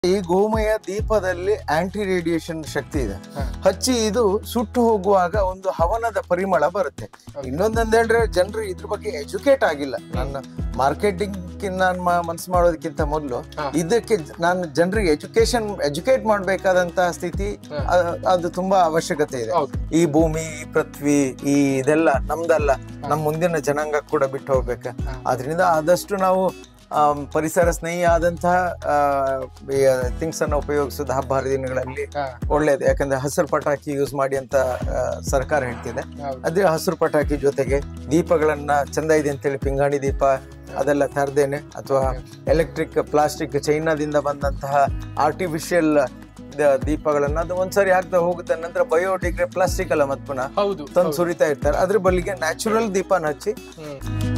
ಈ ಗೋಮಯ ದೀಪದಲ್ಲಿ aunty radiation ಶಕ್ತಿ ಇದೆ ಹ. ಹಚ್ಚಿ ಇದು ಸುಟ್ಟು ಹೋಗುವಾಗ ಒಂದು ಹವನದ ಪರಿಮಳ ಬರುತ್ತೆ ಇನ್ನೊಂದಂದ್ ಹೇಳಿದ್ರೆ ಜನರು ಇದ್ರ ಬಗ್ಗೆ ಎಜುಕೇಟ್ ಆಗಿಲ್ಲ ನನ್ನ ಮಾರ್ಕೆಟಿಂಗ್ ನಾನು ಮನ್ಸು ಮಾಡೋದಕ್ಕಿಂತ ಮೊದಲು ಹ. ಇದಕ್ಕೆ ಜ- ನಾನು ಜನರಿಗೆ ಎಜುಕೇಶನ್ ಎಜುಕೇಟ್ ಮಾಡ್ಬೇಕಾದಂತಹ ಸ್ಥಿತಿ ಹ. ಅ- ಅದು ತುಂಬಾ ಅವಶ್ಯಕತೆ ಇದೆ ಹೌದು ಈ ಭೂಮಿ ಈ ಪೃಥ್ವಿ ಈ ಇದೆಲ್ಲ ನಮ್ದಲ್ಲ ನಮ್ಮ ಮುಂದಿನ ಜನಾಂಗ ಕೂಡ ಬಿಟ್ಟು ಹೋಗ್ಬೇಕು ಹ. ಅದರಿಂದ ಆದಷ್ಟು ನಾವು ಆಮ್, ಪರಿಸರ ಸ್ನೇಹಿ ಆದಂತಹ ಥಿಂಗ್ಸ್ ಅನ್ನ ಉಪಯೋಗಿಸೋದು ಹಬ್ಬ ಹರಿದಿನಗಳಲ್ಲಿ ಹ, ಒಳ್ಳೇದು ಯಾಕಂದ್ರೆ ಹಸಿರು ಪಟಾಕಿ ಯೂಸ್ ಮಾಡಿ ಅಂತ ಆ, ಸರ್ಕಾರ ಹೇಳ್ತಿದೆ ಹೌದು ಅದೇ ಹಸಿರು ಪಟಾಕಿ ಜೊತೆಗೆ ದೀಪಗಳನ್ನ ಚಂದ ಇದೆ ಅಂತೇಳಿ ಪಿಂಗಾಣಿ ದೀಪ ಅದೆಲ್ಲ ತರದೇನೆ ಅಥವಾ ಎಲೆಕ್ಟ್ರಿಕ್ ಪ್ಲಾಸ್ಟಿಕ್ ಚೈನಾದಿಂದ ಬಂದಂತಹ ಆರ್ಟಿಫಿಷಿಯಲ್ ದೀಪಗಳನ್ನ ಅದು ಒಂದ್ಸರಿ ಹಾಕ್ತಾ ಹೋಗುತ್ತೆ ನಂತರ ಬಯೋಡಿಗ್ರೇ ಪ್ಲಾಸ್ಟಿಕ್ ಅಲ್ಲ ಮತ್ ಪುನಃ ಹೌದು ತಂದು ಸುರಿತಾ ಇರ್ತಾರೆ ಅದ್ರ ಬಲ್ಲಿಗೆ ನ್ಯಾಚುರಲ್ ದೀಪನ ಹಚ್ಚಿ ಹ್ಮ್.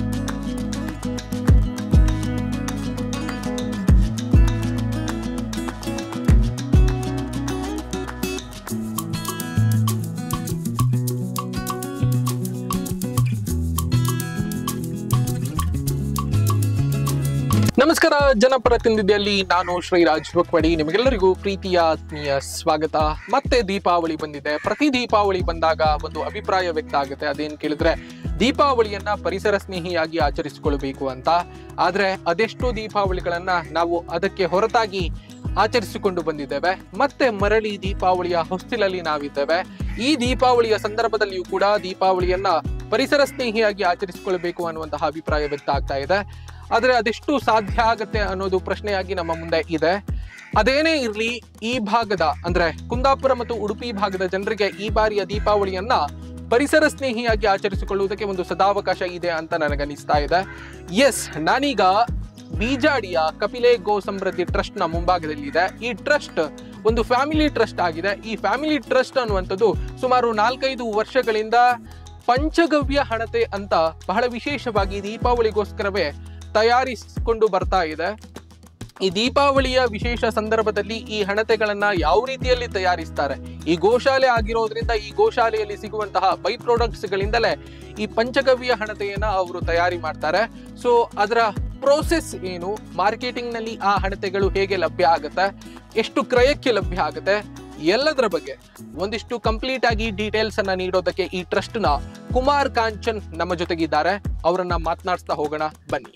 ನಮಸ್ಕಾರ ಜನಪ್ರತಿನಿಧಿಯಲ್ಲಿ ನಾನು ಶ್ರೀರಾಜ್ ಬಕ್ವಡಿ ನಿಮಗೆಲ್ಲರಿಗೂ ಪ್ರೀತಿಯ ಆತ್ಮೀಯ ಸ್ವಾಗತ ಮತ್ತೆ ದೀಪಾವಳಿ ಬಂದಿದೆ ಪ್ರತಿ ದೀಪಾವಳಿ ಬಂದಾಗ ಒಂದು ಅಭಿಪ್ರಾಯ ವ್ಯಕ್ತ ಆಗುತ್ತೆ ಅದೇನ್ ಕೇಳಿದ್ರೆ ದೀಪಾವಳಿಯನ್ನ ಪರಿಸರ ಸ್ನೇಹಿಯಾಗಿ ಆಚರಿಸಿಕೊಳ್ಬೇಕು ಅಂತ ಆದ್ರೆ ಅದೆಷ್ಟೋ ದೀಪಾವಳಿಗಳನ್ನ ನಾವು ಅದಕ್ಕೆ ಹೊರತಾಗಿ ಆಚರಿಸಿಕೊಂಡು ಬಂದಿದ್ದೇವೆ ಮತ್ತೆ ಮರಳಿ ದೀಪಾವಳಿಯ ಹೊಸ್ತಿಲಲ್ಲಿ ನಾವಿದ್ದೇವೆ ಈ ದೀಪಾವಳಿಯ ಸಂದರ್ಭದಲ್ಲಿಯೂ ಕೂಡ ದೀಪಾವಳಿಯನ್ನ ಪರಿಸರ ಸ್ನೇಹಿಯಾಗಿ ಆಚರಿಸಿಕೊಳ್ಬೇಕು ಅನ್ನುವಂತಹ ಅಭಿಪ್ರಾಯ ವ್ಯಕ್ತ ಆಗ್ತಾ ಇದೆ ಆದ್ರೆ ಅದೆಷ್ಟು ಸಾಧ್ಯ ಆಗತ್ತೆ ಅನ್ನೋದು ಪ್ರಶ್ನೆಯಾಗಿ ನಮ್ಮ ಮುಂದೆ ಇದೆ ಅದೇನೇ ಇರ್ಲಿ ಈ ಭಾಗದ ಅಂದ್ರೆ ಕುಂದಾಪುರ ಮತ್ತು ಉಡುಪಿ ಭಾಗದ ಜನರಿಗೆ ಈ ಬಾರಿಯ ದೀಪಾವಳಿಯನ್ನ ಪರಿಸರ ಸ್ನೇಹಿಯಾಗಿ ಆಚರಿಸಿಕೊಳ್ಳುವುದಕ್ಕೆ ಒಂದು ಸದಾವಕಾಶ ಇದೆ ಅಂತ ನನಗನಿಸ್ತಾ ಇದೆ ಎಸ್ ನಾನೀಗ ಬೀಜಾಡಿಯ ಕಪಿಲೆ ಗೋ ಸಮೃದ್ಧಿ ಟ್ರಸ್ಟ್ ನ ಮುಂಭಾಗದಲ್ಲಿ ಇದೆ ಈ ಟ್ರಸ್ಟ್ ಒಂದು ಫ್ಯಾಮಿಲಿ ಟ್ರಸ್ಟ್ ಆಗಿದೆ ಈ ಫ್ಯಾಮಿಲಿ ಟ್ರಸ್ಟ್ ಅನ್ನುವಂಥದ್ದು ಸುಮಾರು ನಾಲ್ಕೈದು ವರ್ಷಗಳಿಂದ ಪಂಚಗವ್ಯ ಹಣತೆ ಅಂತ ಬಹಳ ವಿಶೇಷವಾಗಿ ದೀಪಾವಳಿಗೋಸ್ಕರವೇ ತಯಾರಿಸಿಕೊಂಡು ಬರ್ತಾ ಇದೆ ಈ ದೀಪಾವಳಿಯ ವಿಶೇಷ ಸಂದರ್ಭದಲ್ಲಿ ಈ ಹಣತೆಗಳನ್ನ ಯಾವ ರೀತಿಯಲ್ಲಿ ತಯಾರಿಸ್ತಾರೆ ಈ ಗೋಶಾಲೆ ಆಗಿರೋದ್ರಿಂದ ಈ ಗೋಶಾಲೆಯಲ್ಲಿ ಸಿಗುವಂತಹ ಬೈ ಪ್ರಾಡಕ್ಟ್ಸ್ ಗಳಿಂದಲೇ ಈ ಪಂಚಗವ್ಯ ಹಣತೆಯನ್ನ ಅವರು ತಯಾರಿ ಮಾಡ್ತಾರೆ ಸೊ ಅದರ ಪ್ರೋಸೆಸ್ ಏನು ಮಾರ್ಕೆಟಿಂಗ್ ನಲ್ಲಿ ಆ ಹಣತೆಗಳು ಹೇಗೆ ಲಭ್ಯ ಆಗುತ್ತೆ ಎಷ್ಟು ಕ್ರಯಕ್ಕೆ ಲಭ್ಯ ಆಗುತ್ತೆ ಎಲ್ಲದರ ಬಗ್ಗೆ ಒಂದಿಷ್ಟು ಕಂಪ್ಲೀಟ್ ಆಗಿ ಡೀಟೇಲ್ಸ್ ಅನ್ನ ನೀಡೋದಕ್ಕೆ ಈ ಟ್ರಸ್ಟ್ ನ ಕುಮಾರ್ ಕಾಂಚನ್ ನಮ್ಮ ಜೊತೆಗಿದ್ದಾರೆ ಅವರನ್ನ ಮಾತನಾಡಿಸ್ತಾ ಹೋಗೋಣ ಬನ್ನಿ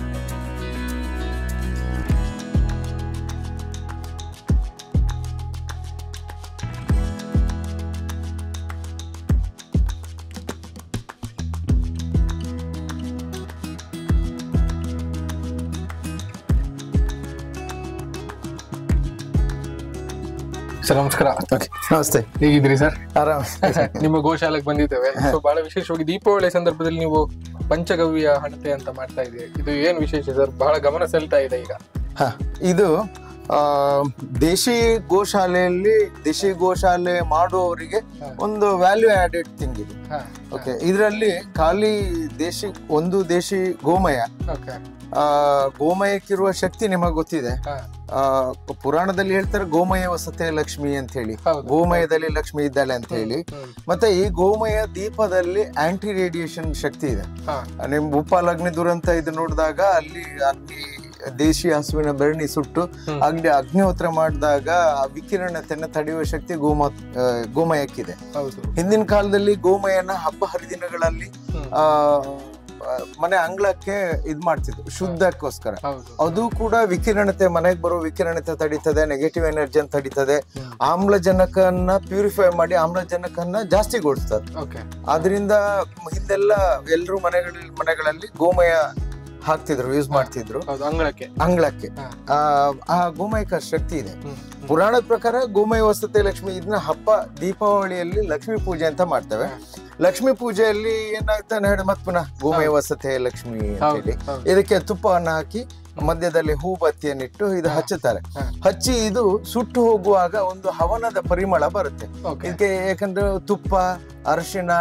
ಸರ್ ನಮಸ್ಕಾರ ಓಕೆ ನಮಸ್ತೆ ಹೇಗಿದ್ದೀರಿ ಸರ್ ಆರಾಮ್ ನಿಮ್ಮ ಗೋಶಾಲೆಗೆ ಬಂದಿದ್ದೇವೆ ಸೊ ಬಹಳ ವಿಶೇಷವಾಗಿ ದೀಪಾವಳಿ ಸಂದರ್ಭದಲ್ಲಿ ನೀವು ಪಂಚಗವ್ಯ ಹಣತೆ ಅಂತ ಮಾಡ್ತಾ ಇದ್ದೀರಿ ಇದು ಏನ್ ವಿಶೇಷ ಸರ್ ಬಹಳ ಗಮನ ಸೆಲ್ತಾ ಇದೆ ಈಗ ಹ, ಇದು ಆ, ದೇಶಿ ಗೋಶಾಲೆಯಲ್ಲಿ ದೇಶಿ ಗೋಶಾಲೆ ಮಾಡುವವರಿಗೆ ಹ. ಒಂದು ವ್ಯಾಲ್ಯೂ ಆಡೆಡ್ ಥಿಂಗ್ ಇದು ಹಾ, ಓಕೆ ಇದರಲ್ಲಿ ಖಾಲಿ ದೇಶಿ ಒಂದು ದೇಶಿ ಗೋಮಯ ಓಕೆ ಆ, ಗೋಮಯಕ್ಕಿರುವ ಶಕ್ತಿ ನಿಮಗೆ ಗೊತ್ತಿದೆ ಹಾ, ಆ, ಪುರಾಣದಲ್ಲಿ ಹೇಳ್ತಾರೆ ಗೋಮಯ ವಸತೆ ಲಕ್ಷ್ಮಿ ಅಂತ ಹೇಳಿ ಹೌದು ಗೋಮಯದಲ್ಲಿ ಲಕ್ಷ್ಮಿ ಇದ್ದಾಳೆ ಅಂತ ಹೇಳಿ ಹ್ಮ್, ಮತ್ತೆ ಈ ಗೋಮಯ ದೀಪದಲ್ಲಿ ಆಂಟಿ ರೇಡಿಯೇಷನ್ ಶಕ್ತಿ ಇದೆ ಹಾ, ನಿಮ್ ಭೂಪಾಲ್ ಅಗ್ನಿ ದುರಂತ ಇದು ನೋಡಿದಾಗ ಅಲ್ಲಿ ಅಗ್ನಿ ದೇಶಿ ಹಸುವಿನ ಬೆರಣಿ ಸುಟ್ಟು ಹ್ಮ್. ಅಗ್ನಿ ಅಗ್ನಿಹೋತ್ರ ಮಾಡಿದಾಗ ಆ ವಿಕಿರಣತೆಯನ್ನು ತಡೆಯುವ ಶಕ್ತಿ ಗೋಮ ಆ, ಗೋಮಯಕ್ಕಿದೆ ಹೌದು ಹಿಂದಿನ ಕಾಲದಲ್ಲಿ ಗೋಮಯನ ಹಬ್ಬ ಹರಿದಿನಗಳಲ್ಲಿ ಹ್ಮ್, ಆ ಆ, ಮನೆ ಅಂಗಳಕ್ಕೆ ಇದ್ ಮಾಡ್ತಿದ್ರು ಶುದ್ಧಕ್ಕೋಸ್ಕರ ಹೌದು ಅದು ಕೂಡ ವಿಕಿರಣತೆ ಮನೆಗೆ ಬರೋ ವಿಕಿರಣತೆ ತಡೀತದೆ ನೆಗೆಟಿವ್ ಎನರ್ಜಿಯನ್ನು ತಡೀತದೆ ಹ್ಮ್. ಆಮ್ಲಜನಕನ್ನ ಪ್ಯೂರಿಫೈ ಮಾಡಿ ಆಮ್ಲಜನಕನ್ನ ಜಾಸ್ತಿಗೊಳಿಸ್ತದೆ ಓಕೆ ಆದ್ರಿಂದ ಹಿಂದೆಲ್ಲ ಎಲ್ರು ಮನೆಗಳಲ್ಲಿ ಮನೆಗಳಲ್ಲಿ ಗೋಮಯ ಹಾಕ್ತಿದ್ರು ಯೂಸ್ ಮಾಡ್ತಿದ್ರು ಹೌದು ಅಂಗಳಕ್ಕೆ ಅಂಗಳಕ್ಕೆ ಹಾ. ಆ ಆ ಗೋಮಯಕ ಶಕ್ತಿ ಇದೆ ಹ್ಮ್, ಹ್ಮ್, ಪುರಾಣದ ಪ್ರಕಾರ ಗೋಮಯ ವಸತಿ ಲಕ್ಷ್ಮಿ ಇದನ್ನ ಹಬ್ಬ ದೀಪಾವಳಿಯಲ್ಲಿ ಲಕ್ಷ್ಮೀ ಪೂಜೆ ಅಂತ ಮಾಡ್ತೇವೆ ಹಾ. ಲಕ್ಷ್ಮೀ ಪೂಜೆಯಲ್ಲಿ ಏನಾಗ್ತಾನೆ ಹೇಳಿ ಮತ್ ಪುನಃ ಗೋಮಯ ವಸತೆ ಲಕ್ಷ್ಮಿ ಅಂತ ಹೌದು ಹೇಳಿ ಹೌದು ಇದಕ್ಕೆ ತುಪ್ಪವನ್ನು ಹಾಕಿ ಮಧ್ಯದಲ್ಲಿ ಹೂ ಬತ್ತಿಯನ್ನಿಟ್ಟು ಇದು ಹಾ. ಹಚ್ಚುತ್ತಾರೆ ಹಾ. ಹಚ್ಚಿ ಇದು ಸುಟ್ಟು ಹೋಗುವಾಗ ಒಂದು ಹವನದ ಪರಿಮಳ ಬರುತ್ತೆ ಓಕೆ ಇದಕ್ಕೆ ಯಾಕಂದ್ರೆ ತುಪ್ಪ ಅರಿಶಿಣ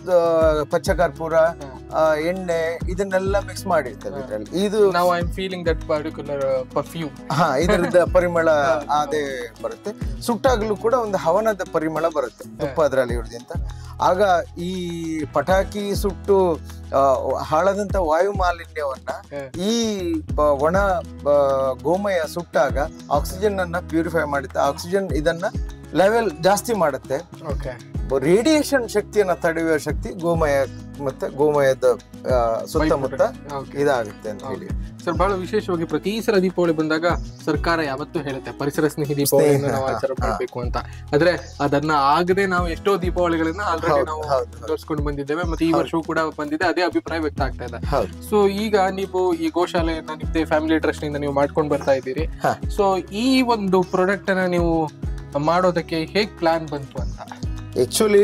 ಪಚ್ಚಕರ್ಪೂರ ಆ, ಎಣ್ಣೆ ಇದನ್ನೆಲ್ಲ ಮಿಕ್ಸ್ ಮಾಡಿರ್ತೇವೆ ಇದರಲ್ಲಿ ಇದು ನಾವು I am feeling that particular perfume ಹಾ ಇದರದ ಪರಿಮಳ ಅದೇ ಬರುತ್ತೆ ಸುಟ್ಟಾಗಲೂ ಕೂಡ ಒಂದು ಹವನದ ಪರಿಮಳ ಬರುತ್ತೆ ತುಪ್ಪ ಅದರಲ್ಲಿ ಅಂತ ಆಗ ಈ ಪಟಾಕಿ ಸುಟ್ಟು ಆ, ಹಾಳಾದಂತ ವಾಯು ಮಾಲಿನ್ಯವನ್ನ ಹ್ಮ್. ಈ ಬ- ಒಣ ಬ- ಗೋಮಯ ಸುಟ್ಟಾಗ ಆಕ್ಸಿಜನ್ ಅನ್ನ ಪ್ಯೂರಿಫೈ ಮಾಡುತ್ತೆ ಆಕ್ಸಿಜನ್ ಇದನ್ನ ಲೆವೆಲ್ ಜಾಸ್ತಿ ಮಾಡುತ್ತೆ ಓಕೆ ರೇಡಿಯೇಷನ್ ಶಕ್ತಿಯನ್ನ ತಡೆಯುವ ಶಕ್ತಿ ಗೋಮಯ ಮತ್ತೆ ಗೋಮಯದ ಆ, ಸುತ್ತಮುತ್ತ ಓಕೆ ಇದಾಗುತ್ತೆ ಅಂತ ಹೇಳಿ ಸರ್ ಬಹಳ ವಿಶೇಷವಾಗಿ ಪ್ರತಿ ಸಲ ದೀಪಾವಳಿ ಬಂದಾಗ ಸರ್ಕಾರ ಯಾವತ್ತೂ ಹೇಳುತ್ತೆ ಪರಿಸರ ಸ್ನೇಹಿ ದೀಪಾವಳಿಯನ್ನು ನಾವು ಆಚರಣೆ ಮಾಡಬೇಕು ಅಂತ ಆದ್ರೆ ಅದನ್ನ ಆಗದೆ ನಾವು ಎಷ್ಟೋ ದೀಪಾವಳಿಗಳನ್ನ ಆಲ್ರೆಡಿ ಹೌದು, ನಾವು ಹೌದು, ಹೌದು. ತೋರಿಸ್ಕೊಂಡು ಬಂದಿದ್ದೇವೆ ಮತ್ತೆ ಈ ವರ್ಷವೂ ಕೂಡ ಬಂದಿದೆ ಅದೇ ಅಭಿಪ್ರಾಯ ವ್ಯಕ್ತ ಆಗ್ತಾ ಇದೆ ಹೌದು ಸೊ ಈಗ ನೀವು ಈ ಗೋಶಾಲೆಯನ್ನ ನಿಮ್ದೇ ಫ್ಯಾಮಿಲಿ ಟ್ರಸ್ಟ್ ನಿಂದ ನೀವು ಮಾಡ್ಕೊಂಡು ಬರ್ತಾ ಇದ್ದೀರಿ ಹಾ. ಸೊ ಈ ಒಂದು ಪ್ರಾಡಕ್ಟ್ ಅನ್ನ ನೀವು ಮಾಡೋದಕ್ಕೆ ಹೇಗ್ ಪ್ಲಾನ್ ಬಂತು ಅಂತ ಆಕ್ಚುಲಿ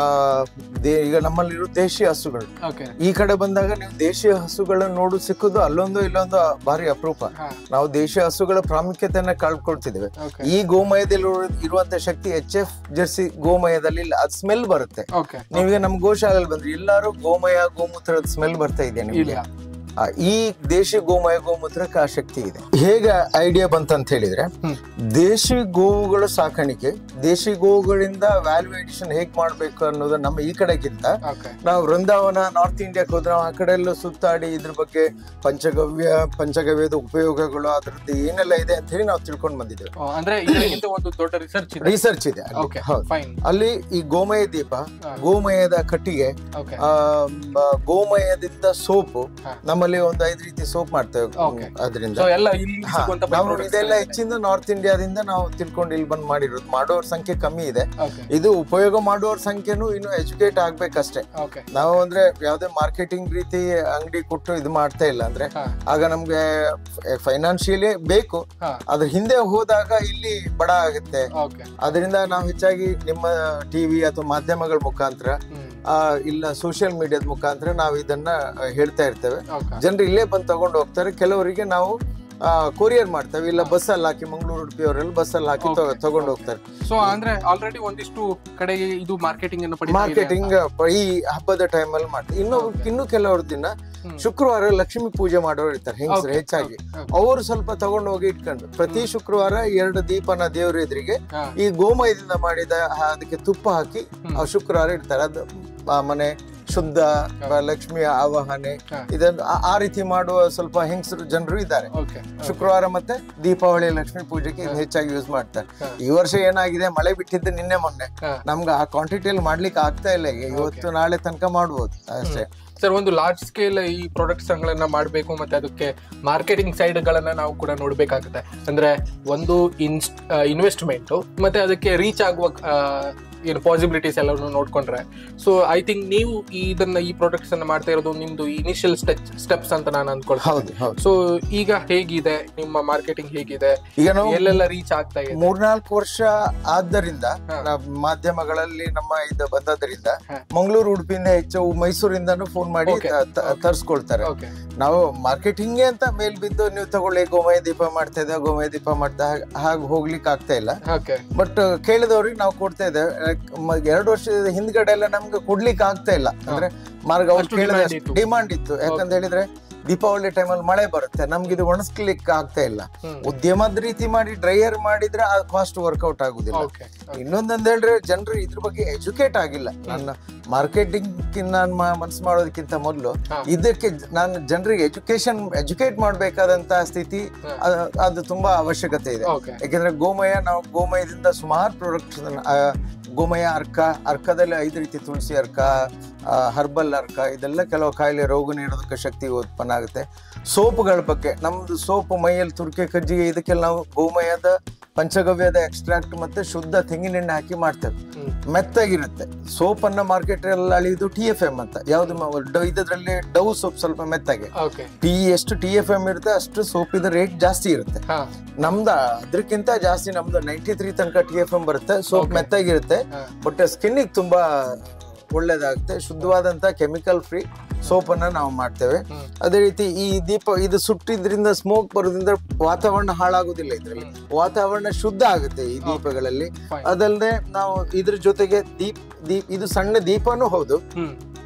ಈಗ ನಮ್ಮಲ್ಲಿರೋ ದೇಶೀಯ ಹಸುಗಳು ಓಕೆ ಈ ಕಡೆ ಬಂದಾಗ ನೀವು ದೇಶೀಯ ಹಸುಗಳನ್ನ ನೋಡು ಸಿಕ್ಕುದು ಅಲ್ಲೊಂದು ಇಲ್ಲೊಂದು ಭಾರಿ ಅಪರೂಪ ಹಾ ನಾವು ದೇಶೀಯ ಹಸುಗಳ ಪ್ರಾಮುಖ್ಯತೆಯನ್ನ ಕಳ್ಕೊಳ್ತಿದ್ದೇವೆ ಓಕೆ ಈ ಗೋಮಯದಲ್ಲಿ ಇರುವಂತ ಶಕ್ತಿ ಎಚ್ ಎಫ್ ಜರ್ಸಿ ಗೋಮಯದಲ್ಲಿ ಇಲ್ಲ ಅದು ಸ್ಮೆಲ್ ಬರುತ್ತೆ ಓಕೆ ನೀವೀಗ ನಮ್ ಗೋಶಾಲೆಯಲ್ಲಿ ಬಂದ್ರೆ ಎಲ್ಲಾರು ಗೋಮಯ ಗೋಮೂತ್ರದ ಸ್ಮೆಲ್ ಬರ್ತಾ ಇದೆ ನಿಮ್ಗೆ ಇಲ್ಲ ಆ, ಈ ದೇಶಿ ಗೋಮಯ ಗೋಮೂತ್ರಕ್ಕೆ ಆ ಶಕ್ತಿ ಇದೆ ಹೇಗೆ ಐಡಿಯಾ ಬಂತಂತ ಹೇಳಿದ್ರೆ ಹ್ಮ್. ದೇಶಿ ಗೋವುಗಳ ಸಾಕಾಣಿಕೆ ದೇಶಿ ಗೋವುಗಳಿಂದ ವ್ಯಾಲ್ಯೂ ಎಡಿಷನ್ ಹೇಗ್ ಮಾಡ್ಬೇಕು ಅನ್ನೋದು ನಮ್ಮ ಈ ಕಡೆಗಿಂತ ಓಕೆ ನಾವು ವೃಂದಾವನ ನಾರ್ತ್ ಇಂಡಿಯಾಕ್ಕೆ ಹೋದ್ರೆ ನಾವು ಆ ಕಡೆ ಎಲ್ಲ ಸುತ್ತಾಡಿ ಇದ್ರ ಬಗ್ಗೆ ಪಂಚಗವ್ಯ ಪಂಚಗವ್ಯದ ಉಪಯೋಗಗಳು ಅದ್ರದ್ದು ಏನೆಲ್ಲ ಇದೆ ಅಂತ ಹೇಳಿ ನಾವು ತಿಳ್ಕೊಂಡು ಬಂದಿದ್ದೇವೆ ಅಂದ್ರೆ ಇದಕ್ಕಿಂತ ಒಂದು ದೊಡ್ಡ ರಿಸರ್ಚ್ ಇದೆ ರಿಸರ್ಚ್ ಇದೆ ಅಲ್ಲಿ. ಓಕೆ ಹೌದು ಫೈನ್ ಅಲ್ಲಿ ಈ ಗೋಮಯ ದೀಪ ಗೋಮಯದ ಕಟ್ಟಿಗೆ ಓಕೆ ಆ, ಮ- ಗೋಮಯದಿಂದ ಸೋಪು ಹಾ. ನಮ್ಮಲ್ಲಿ ಒಂದು ಐದು ರೀತಿ ಸೋಪ್ ಮಾಡ್ತೇವೆ Okay. ಅದರಿಂದ ಸೊ ಎಲ್ಲ ಇಲ್ಲಿ ಹಾ, ಸಿಗುವಂತ ನಾವು ಇದೆಲ್ಲ ಹೆಚ್ಚಿಂದ ನಾರ್ತ್ ಇಂಡಿಯಾದಿಂದ ನಾವು ತಿಳ್ಕೊಂಡು ಇಲ್ಲಿ ಬಂದ್ ಮಾಡಿರೋದು ಮಾಡೋರ್ ಸಂಖ್ಯೆ ಕಮ್ಮಿ ಇದೆ ಓಕೆ ಇದು ಉಪಯೋಗ ಮಾಡುವವ್ರ ಸಂಖ್ಯೆನೂ ಇನ್ನು ಎಜುಕೇಟ್ ಆಗ್ಬೇಕಷ್ಟೇ ಓಕೆ ನಾವು ಅಂದ್ರೆ ಯಾವ್ದೇ ಮಾರ್ಕೆಟಿಂಗ್ ರೀತಿ ಅಂಗಡಿ ಕೊಟ್ಟು ಇದು ಮಾಡ್ತಾ ಇಲ್ಲ ಅಂದ್ರೆ ಹಾ ಆಗ ನಮ್ಗೆ ಫೈನಾನ್ಷಿಯಲಿ ಬೇಕು ಹಾ ಅದ್ರ ಹಿಂದೆ ಹೋದಾಗ ಇಲ್ಲಿ ಬಡ ಆಗುತ್ತೆ ಓಕೆ ಅದರಿಂದ ನಾವು ಹೆಚ್ಚಾಗಿ ನಿಮ್ಮ ಟಿವಿ ಅಥವಾ ಮಾಧ್ಯಮಗಳ ಮುಖಾಂತರ ಹ್ಮ್ ಆ, ಇಲ್ಲ ಸೋಷಿಯಲ್ ಮೀಡಿಯಾದ ಮುಖಾಂತರ ನಾವು ಇದನ್ನ ಆ, ಹೇಳ್ತಾ ಇರ್ತೇವೆ ಓಕೆ ಜನರು ಇಲ್ಲೇ ಬಂದು ತಗೊಂಡು ಹೋಗ್ತಾರೆ ಕೆಲವರಿಗೆ ನಾವು ಕೊರಿಯರ್ ಮಾಡ್ತೇವೆ ಇಲ್ಲ ಬಸ್ ಅಲ್ಲಿ ಹಾಕಿ ಮಂಗಳೂರು ಉಡುಪಿ ಅವರೆಲ್ಲ ಬಸ್ ಅಲ್ಲಿ ಹಾಕಿ Okay. ತಗೊಂಡು ಹೋಗ್ತಾರೆ ಸೊ ಅಂದ್ರೆ ಆಲ್ರೆಡಿ ಒಂದಿಷ್ಟು ಕಡೆಗೆ ಇದು ಮಾರ್ಕೆಟಿಂಗ್ ಅನ್ನು ಪಡಿತಾ ಇದೆ ಮಾರ್ಕೆಟಿಂಗ್ ಈ ಹಬ್ಬದ ಟೈಮ್ ಅಲ್ಲಿ ಮಾಡ್ತಾರೆ ಇನ್ನು ಇನ್ನು ಕೆಲವ್ರ ದಿನ ಹ್ಮ್. ಶುಕ್ರವಾರ ಲಕ್ಷ್ಮಿ ಪೂಜೆ ಮಾಡೋರು ಇರ್ತಾರೆ ಹೆಂಗಸರು Okay, ಹೆಚ್ಚಾಗಿ okay. ಅವರು ಸ್ವಲ್ಪ ತಗೊಂಡು ಹೋಗಿ ಇಟ್ಕೊಂಡು ಪ್ರತಿ ಶುಕ್ರವಾರ ಎರಡು ದೀಪನ ದೇವ್ರ ಎದುರಿಗೆ ಹಾ, ಈ ಗೋಮಯದಿಂದ ಮಾಡಿದ ಆ- ಅದಕ್ಕೆ ತುಪ್ಪ ಹಾಕಿ ಹ್ಮ್. ಆ ಶುಕ್ರವಾರ ಇಡ್ತಾರೆ ಅದು ಆ ಮನೆ ಶುದ್ಧ ಆ ಲಕ್ಷ್ಮಿಯ ಆವಾಹನೆ ಹಾ. ಇದನ್ನು ಆ- ಆ ರೀತಿ ಮಾಡುವ ಸ್ವಲ್ಪ ಹೆಂಗಸರು ಜನರು ಇದ್ದಾರೆ ಓಕೆ ಶುಕ್ರವಾರ ಮತ್ತೆ ದೀಪಾವಳಿ ಲಕ್ಷ್ಮಿ ಪೂಜೆಗೆ ಇದನ್ನ ಹೆಚ್ಚಾಗಿ ಯೂಸ್ ಮಾಡ್ತಾರೆ ಹಾ. ಈ ವರ್ಷ ಏನಾಗಿದೆ ಮಳೆ ಬಿಟ್ಟಿದ್ದು ನಿನ್ನೆ ಮೊನ್ನೆ ಹಾ. ನಮ್ಗೆ ಆ ಕ್ವಾಂಟಿಟಿಯಲ್ಲಿ ಮಾಡ್ಲಿಕ್ಕೆ ಆಗ್ತಾ ಇಲ್ಲ ಈಗ ಇವತ್ತು ನಾಳೆ ತನಕ ಮಾಡ್ಬೋದು ಅಷ್ಟೇ ಸರ್ ಒಂದು ಲಾರ್ಜ್ ಸ್ಕೇಲ್ ಈ ಪ್ರಾಡಕ್ಟ್ಸ್ ಗಳನ್ನ ಮಾಡಬೇಕು ಮತ್ತೆ ಅದಕ್ಕೆ ಮಾರ್ಕೆಟಿಂಗ್ ಸೈಡ್ ಗಳನ್ನ ನಾವು ಕೂಡ ನೋಡ್ಬೇಕಾಗುತ್ತೆ ಅಂದ್ರೆ ಒಂದು ಇನ್ಸ್ ಇನ್ವೆಸ್ಟ್ಮೆಂಟ್ ಮತ್ತೆ ಅದಕ್ಕೆ ರೀಚ್ ಆಗುವ ಆ, ಏನು ಪಾಸಿಬಿಲಿಟೀಸ್ ಎಲ್ಲವನ್ನು ನೋಡ್ಕೊಂಡ್ರೆ ಸೊ ಐ ಥಿಂಕ್ ನೀವು ಇದನ್ನ ಈ ಪ್ರಾಡಕ್ಟ್ಸ್ ಅನ್ನ ಮಾಡ್ತಾ ಇರೋದು ನಿಮ್ದು ಇನಿಷಿಯಲ್ ಸ್ಟೆಪ್ಸ್ ಅಂತ ನಾನು ಅನ್ಕೊಳ್ತೀನಿ ಹೌದು ಹೌದು ಸೊ ಈಗ ಹೇಗಿದೆ ನಿಮ್ಮ ಮಾರ್ಕೆಟಿಂಗ್ ಹೇಗಿದೆ ಈಗ ನಾವು ಎಲ್ಲೆಲ್ಲ ರೀಚ್ ಆಗ್ತಾ ಇದೆ ಮೂರ್ನಾಲ್ಕು ವರ್ಷ ಆದ್ದರಿಂದ ಹಾ. ನಾವು ಮಾಧ್ಯಮಗಳಲ್ಲಿ ನಮ್ಮ ಇದು ಬಂದದ್ರಿಂದ ಹಾ. ಮಂಗಳೂರು ಉಡುಪಿಯಿಂದ ಹೆಚ್ಚು ಮೈಸೂರಿಂದನೂ ಫೋನ್ ಮಾಡಿ Okay. ತ- ತ- ತರ್ಸ್ಕೊಳ್ತಾರೆ ಓಕೆ ನಾವು ಮಾರ್ಕೆಟಿಂಗ್ ಅಂತ ಮೇಲ್ ಬಿದ್ದು ನೀವು ತಗೊಳ್ಳಿ ಗೋಮಯ ದೀಪ ಮಾಡ್ತಾ ಇದ್ದೇವೆ ಗೋಮಯ ದೀಪ ಮಾಡ್ತಾ ಹಾಗೆ ಹೋಗ್ಲಿಕ್ಕೆ ಆಗ್ತಾ ಇಲ್ಲ ಓಕೆ ಬಟ್ ಕೇಳಿದವ್ರಿಗೆ ನಾವು ಕೊಡ್ತಾ ಇದ್ದೇವೆ ಯಾಕ್- ಮ- ಎರಡು ವರ್ಷದ ಹಿಂದ್ಗಡೆ ಎಲ್ಲ ನಮ್ಗೆ ಕೊಡ್ಲಿಕ್ಕೆ ಆಗ್ತಾ ಇಲ್ಲ ಅಂದ್ರೆ ಮಾರ್ಗ ಅವ್ರು ಅಷ್ಟು ಕೇಳಿದ demand ಇತ್ತು. ಡಿಮಾಂಡ್ ಇತ್ತು ಯಾಕಂತ ಹೇಳಿದ್ರೆ ದೀಪಾವಳಿ ಟೈಮಲ್ಲಿ ಮಳೆ ಬರುತ್ತೆ ನಮ್ಗೆ ಇದು ಒಣಸ್ಲಿಕ್ಕೆ ಆಗ್ತಾ ಇಲ್ಲ ಹ್ಮ್. ಉದ್ಯಮದ ರೀತಿ ಮಾಡಿ ಡ್ರೈಯರ್ ಮಾಡಿದ್ರೆ ಆ ಕಾಸ್ಟ್ ವರ್ಕೌಟ್ ಆಗುದಿಲ್ಲ ಓಕೆ ಇನ್ನೊಂದಂತ ಹೇಳಿದ್ರೆ ಜನರು ಇದ್ರ ಬಗ್ಗೆ ಎಜುಕೇಟ್ ಆಗಿಲ್ಲ ನನ್ನ ಮಾರ್ಕೆಟಿಂಗ್ ನಾನು ಮನಸ್ಸು ಮಾಡೋದಕ್ಕಿಂತ ಮೊದಲು ಹಾ. ಇದಕ್ಕೆ ಜ- ನಾನು ಜನರಿಗೆ ಎಜುಕೇಶನ್ ಎಜುಕೇಟ್ ಮಾಡಬೇಕಾದಂತ ಸ್ಥಿತಿ ಹಾ. ಅ- ಅದು ತುಂಬಾ ಅವಶ್ಯಕತೆ ಇದೆ ಓಕೆ ಯಾಕೆಂದ್ರೆ ಗೋಮಯ ನಾವು ಗೋಮಯದಿಂದ ಸುಮಾರು ಪ್ರಾಡಕ್ಟ್ಸ್ ಗೋಮಯ ಅರ್ಕ ಅರ್ಕದಲ್ಲಿ ಐದು ರೀತಿ ತುಳಸಿ ಅರ್ಕ ಹರ್ಬಲ್ ಅರ್ಕ ಇದೆಲ್ಲ ಕೆಲವು ಕಾಯಿಲೆ ರೋಗ ನಿರೋಧಕ ಶಕ್ತಿ ಉತ್ಪನ್ನ ಆಗುತ್ತೆ ಸೋಪುಗಳ ಬಗ್ಗೆ ನಮ್ದು ಸೋಪು ಮೈಯಲ್ಲಿ ತುರ್ಕೆ ಕಜ್ಜಿಗೆ ಇದಕ್ಕೆಲ್ಲ ನಾವು ಗೋಮಯದ ಪಂಚಗವ್ಯದ ಎಕ್ಸ್ಟ್ರಾಕ್ಟ್ ಮತ್ತೆ ಶುದ್ಧ ತೆಂಗಿನೆಣ್ಣೆ ಹಾಕಿ ಮಾಡ್ತೇವೆ ಹ್ಮ್. ಮೆತ್ತಗಿರುತ್ತೆ ಸೋಪ್ ಅನ್ನ ಮಾರ್ಕೆಟ್ ಅಲ್ಲಿ ಅಳಿದು ಟಿ ಎಫ್ ಎಂ ಅಂತ ಯಾವ್ದು ಇದರಲ್ಲಿ ಡವ್ ಸೋಪ್ ಸ್ವಲ್ಪ ಮೆತ್ತಗೆ ಓಕೆ ಟಿ ಎಷ್ಟು ಟಿ ಎಫ್ ಎಂ ಇರುತ್ತೆ ಅಷ್ಟು ಸೋಪ್ ಇದ ರೇಟ್ ಜಾಸ್ತಿ ಇರುತ್ತೆ ಹಾ ನಮ್ದ ಅದಕ್ಕಿಂತ ಜಾಸ್ತಿ ನಮ್ದು ನೈಂಟಿ ತ್ರೀ ತನಕ ಟಿ ಎಫ್ ಎಂ ಬರುತ್ತೆ ಸೋಪ್ Okay. ಮೆತ್ತಾಗಿರುತ್ತೆ ಹಾ. ಬಟ್ ಸ್ಕಿನ್ನಿಗೆ ತುಂಬಾ ಒಳ್ಳೇದಾಗುತ್ತೆ ಶುದ್ಧವಾದಂತ ಕೆಮಿಕಲ್ ಫ್ರೀ ಸೋಪ್ ಅನ್ನ ನಾವು ಮಾಡ್ತೇವೆ ಹ್ಮ್. ಅದೇ ರೀತಿ ಈ ದೀಪ ಇದು ಸುಟ್ಟಿದ್ರಿಂದ ಸ್ಮೋಕ್ ಬರೋದ್ರಿಂದ ವಾತಾವರಣ ಹಾಳಾಗೋದಿಲ್ಲ ಇದರಲ್ಲಿ ವಾತಾವರಣ ಶುದ್ಧ ಆಗುತ್ತೆ ಈ ದೀಪಗಳಲ್ಲಿ Fine. ಅದಲ್ಲದೆ ನಾವು ಇದ್ರ ಜೊತೆಗೆ ದೀಪ್ ದೀಪ್ ಇದು ಸಣ್ಣ ದೀಪನೂ ಹೌದು ಹ್ಮ್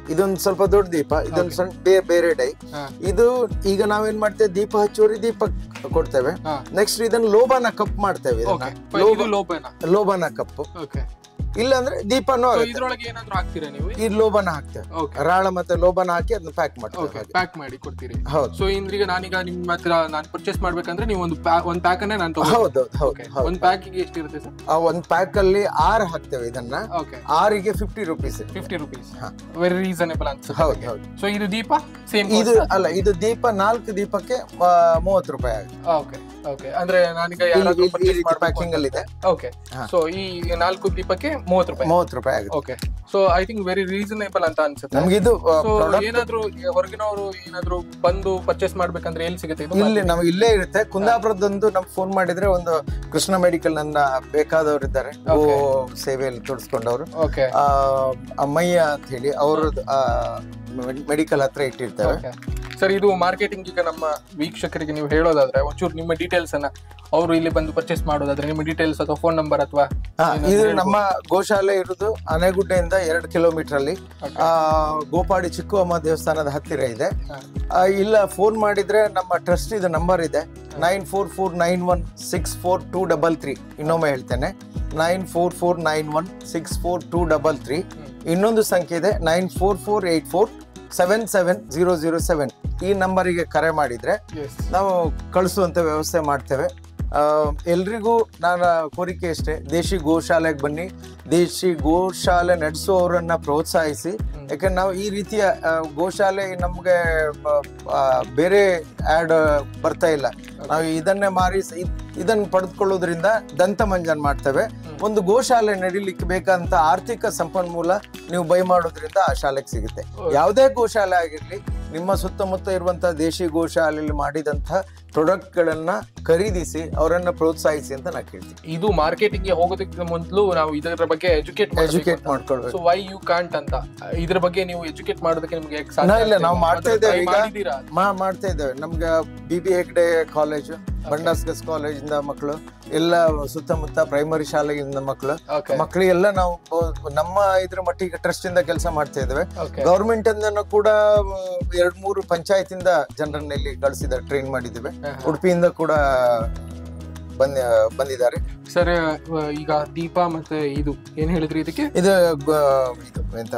ಇದೊಂದು ಸ್ವಲ್ಪ ದೊಡ್ಡ ದೀಪ ಇದೊಂದು ಸಣ್ಣ ಬೇರೆ ಬೇರೆ ಡೈ ಹಾ. ಇದು ಈಗ ನಾವೇನ್ ಮಾಡ್ತೇವೆ ದೀಪ ಹಚ್ಚೋರಿ ದೀಪ ಕೊಡ್ತೇವೆ ಹಾ. ನೆಕ್ಸ್ಟ್ ಇದನ್ನ ಲೋಬಾನ ಕಪ್ ಮಾಡ್ತೇವೆ ಓಕೆ ಇದನ್ನ. ಲೋಬ ಇದು ಲೋಬನ ಲೋಬಾನ ಕಪ್ ಓಕೆ ಇಲ್ಲಾಂದ್ರೆ ದೀಪನೂ ಸೊ ಆಗುತ್ತೆ ಇದ್ರೊಳಗೆ ಏನಾದ್ರು ಹಾಕ್ತೀರಾ ನೀವು ಈ ಲೋಬಾನ ಹಾಕ್ತೇವೆ ಓಕೆ ರಾಳ ಮತ್ತೆ ಲೋಬಾನ ಹಾಕಿ ಅದನ್ನ ಪ್ಯಾಕ್ ಮಾಡ್ತೇವೆ ಓಕೆ ಹಾಗೆ. ಪ್ಯಾಕ್ ಮಾಡಿ ಕೊಡ್ತೀರಿ ಹೌದು ಸೊ ಇಂದ್ರೀಗ ನಾನೀಗ ನಿಮ್ಮ ಹತ್ರ ನಾನು ಪರ್ಚೇಸ್ ಮಾಡ್ಬೇಕಂದ್ರೆ ನೀವು ಒಂದು ಪ್ಯಾ- ಒಂದ್ ಪ್ಯಾಕ್ ಅನ್ನೇ ನಾನು ತಗೋ ಹೌದು ಹೌದು ಓಕೆ ಹೌದು ಒಂದ್ ಪ್ಯಾಕಿಗೆ ಎಷ್ಟಿರುತ್ತೆ ಸರ್ ಆ ಒಂದ್ ಪ್ಯಾಕ್ ಅಲ್ಲಿ ಆರು ಹಾಕ್ತೇವೆ ಇದನ್ನ ಓಕೆ ಆರಿಗೆ ಫಿಫ್ಟಿ ರುಪೀಸ್ ಫಿಫ್ಟಿ ರುಪೀಸ್ ಹಾ. ವೆರಿ ರೀಸನೇಬಲ್ ಅನ್ಸುತ್ತೆ ಹೌದು ಹೌದು ಸೊ ಇದು ದೀಪ ಸೇಮ್ ಇದು ಅಲ್ಲ ಇದು ದೀಪ ನಾಲ್ಕು ದೀಪಕ್ಕೆ ಆ, ಮೂವತ್ತು ರೂಪಾಯಿ ಆಗುತ್ತೆ ಓಕೆ ಓಕೆ ಅಂದ್ರೆ ನಾನೀಗ ಇಲ್ಲಿ- ಯಾರಾದ್ರೂ ಇಲ್ಲಿ- ಈ ಪರ್ಚೇಸ್ ರೀತಿ ಮಾಡ್ಬೇಕು ಪ್ಯಾಕಿಂಗ್ ಅಲ್ಲಿ ಇದೆ ಓಕೆ ಹಾ. ಸೊ ಈ ನಾಲ್ಕು ದೀಪಕ್ಕೆ ಮೂವತ್ತು ರೂಪಾಯಿ ಮೂವತ್ತು ರೂಪಾಯಿ ಆಗುತ್ತೆ okay so I think very reasonable ಅಂತ ಅನ್ಸುತ್ತೆ ನಮ್ಗೆ ಇದು ಆ, ಸೊ product ಏನಾದ್ರು ಈ ಹೊರಗಿನವರು ಏನಾದ್ರು ಬಂದು ಪರ್ಚೇಸ್ ಮಾಡ್ಬೇಕಂದ್ರೆ ಎಲ್ಲಿ ಸಿಗುತ್ತೆ ಇದು ಇಲ್ಲಿ ನಮ್ಗೆ ಇಲ್ಲೇ ಇರುತ್ತೆ ಕುಂದಾಪುರದೊಂದು ನಮ್ಗೆ ಫೋನ್ ಮಾಡಿದ್ರೆ ಒಂದು ಕೃಷ್ಣ ಮೆಡಿಕಲ್ ನನ್ನ ಬೇಕಾದವರು ಇದ್ದಾರೆ ಓ ಸೇವೆಯಲ್ಲಿ ತೊಡಸ್ಕೊಂಡವರು ಓಕೆ ಆ ಅಮ್ಮಯ್ಯ ಅಂತ ಹೇಳಿ ಅವರು ಮೆಡಿಕಲ್ ಹತ್ರ ಇಟ್ಟಿರ್ತೇವೆ ಓಕೆ ಸರ್ ಇದು ಮಾರ್ಕೆಟಿಂಗ್ ಈಗ ನಮ್ಮ ವೀಕ್ಷಕರಿಗೆ ನೀವು ಹೇಳೋದಾದ್ರೆ ಒಂಚೂರು ನಿಮ್ಮ ಡೀಟೇಲ್ಸ್ ಅನ್ನ ಅವರು ಇಲ್ಲಿ ಬಂದು ಪರ್ಚೇಸ್ ಮಾಡೋದಾದ್ರೆ ನಿಮ್ಮ ಡೀಟೇಲ್ಸ್ ಅಥವಾ ಫೋನ್ ನಂಬರ್ ಅಥವಾ ಹಾ, ಏನಾದ್ರು ಇದು ಹೇಳ್ಬೋದು? ನಮ್ಮ ಗೋಶಾಲೆ ಇರುವುದು ಆನೆಗುಡ್ಡೆಯಿಂದ ಎರಡು ಕಿಲೋಮೀಟರ್ ಅಲ್ಲಿ Okay. ಆ, ಗೋಪಾಡಿ ಚಿಕ್ಕಮ್ಮ ದೇವಸ್ಥಾನದ ಹತ್ತಿರ ಇದೆ ಹಾ. ಆ, ಇಲ್ಲ ಫೋನ್ ಮಾಡಿದ್ರೆ ನಮ್ಮ ಟ್ರಸ್ಟ್ ಇದು ನಂಬರ್ ಇದೆ nine four four nine one six four two double three ಇನ್ನೊಮ್ಮೆ ಹೇಳ್ತೇನೆ nine four four nine one six four two double three ಇನ್ನೊಂದು ಸಂಖ್ಯೆ ಇದೆ nine four four eight four seven seven zero zero seven ಈ ನಂಬರಿಗೆ ಕರೆ ಮಾಡಿದ್ರೆ Yes. ನಾವು ಕಳಿಸುವಂತ ವ್ಯವಸ್ಥೆ ಮಾಡ್ತೇವೆ ಆ, ಎಲ್ರಿಗೂ ನನ್ನ ಕೋರಿಕೆ ಅಷ್ಟೇ ದೇಶಿ ಗೋಶಾಲೆಗೆ ಬನ್ನಿ ದೇಶಿ ಗೋಶಾಲೆ ನಡೆಸುವವರನ್ನ ಪ್ರೋತ್ಸಾಹಿಸಿ ಯಾಕಂದ್ರೆ ನಾವು ಈ ರೀತಿಯ ಆ, ಗೋಶಾಲೆ ನಮಗೆ ಬೇರೆ ಆಡ್ ಬರ್ತಾ ಇಲ್ಲ ನಾವು ಇದನ್ನೇ ಮಾರಿ ಸ- ಇದ್- ಇದನ್ನ ಪಡೆದುಕೊಳ್ಳೋದ್ರಿಂದ ದಂತ ಮಂಜನ್ ಮಾಡ್ತೇವೆ ಒಂದು ಗೋಶಾಲೆ ನಡೀಲಿಕ್ಕೆ ಬೇಕಾದಂತ ಆರ್ಥಿಕ ಸಂಪನ್ಮೂಲ ನೀವು ಬೈ ಮಾಡೋದ್ರಿಂದ ಆ ಶಾಲೆಗೆ ಸಿಗುತ್ತೆ ಯಾವುದೇ ಗೋಶಾಲೆ ಆಗಿರ್ಲಿ ನಿಮ್ಮ ಸುತ್ತಮುತ್ತ ಇರುವಂತಹ ದೇಶಿ ಗೋಶಾಲೆಯಲ್ಲಿ ಮಾಡಿದಂತ ಪ್ರಾಡಕ್ಟ್ ಗಳನ್ನ ಖರೀದಿಸಿ ಅವರನ್ನ ಪ್ರೋತ್ಸಾಹಿಸಿ ಅಂತ ನಾ ಕೇಳ್ತೀನಿ ಇದು ಮಾರ್ಕೆಟಿಂಗ್ ಗೆ ಹೋಗೋದಕ್ಕೆ ಮೊದಲು ನಾವು ಇದರ ಬಗ್ಗೆ ಎಜುಕೇಟ್ ಎಜುಕೇಟ್ ಮಾಡ್ಕೊಳ್ಬೇಕು ಸೊ ವೈ ಯು ಕಾಂಟ್ ಅಂತ ಇದ್ರ ಬಗ್ಗೆ ನೀವು ಎಜುಕೇಟ್ ಮಾಡೋದಕ್ಕೆ ನಿಮ್ಗೆ ಯಾಕೆ ನಾ ಸಾಧ್ಯ ಇಲ್ಲ, ಆಗ್ತಿಲ್ಲ? ನಾವು ಮಾಡ್ತಾ ಅದನ್ನ ಇದ್ದೇವೆ try ಈಗ. ಮಾಡಿದ್ದೀರಾ ಮಾ ಮಾಡ್ತಾ ಇದ್ದೇವೆ ನಮ್ಗೆ ಬಿ ಬಿ ಹೆಗ್ಡೆ ಕಾಲೇಜ್ ಬಂಡಾಸ್ಕಸ್ ಕಾಲೇಜಿಂದ ಮಕ್ಕಳು ಎಲ್ಲ ಸುತ್ತಮುತ್ತ ಪ್ರೈಮರಿ ಶಾಲೆಯಿಂದ ಮಕ್ಕಳು ಓಕೆ ಮಕ್ಕಳಿಗೆಲ್ಲ ನಾವು ಬ- ನಮ್ಮ ಇದ್ರ ಮಟ್ಟಿಗೆ ಟ್ರಸ್ಟ್ ಇಂದ ಕೆಲಸ ಮಾಡ್ತಾ ಇದ್ದೇವೆ ಓಕೆ ಗವರ್ಮೆಂಟ್ ಇಂದನೂ ಕೂಡ ಎರಡ್ ಮೂರು ಪಂಚಾಯತ್ ಇಂದ ಜನರನ್ನ ಇಲ್ಲಿ ಕಳಿಸಿದ್ದಾರೆ ಟ್ರೈನ್ ಮಾಡಿದ್ದೇವೆ ಉಡುಪಿಯಿಂದ ಕೂಡ ಬಂದ ಬಂದಿದ್ದಾರೆ ಸರ್ ಈಗ ದೀಪ ಮತ್ತೆ ಇದು ಏನ್ ಹೇಳಿದ್ರಿ ಇದಕ್ಕೆ ಇದು ಗ- ಇದು ಎಂತ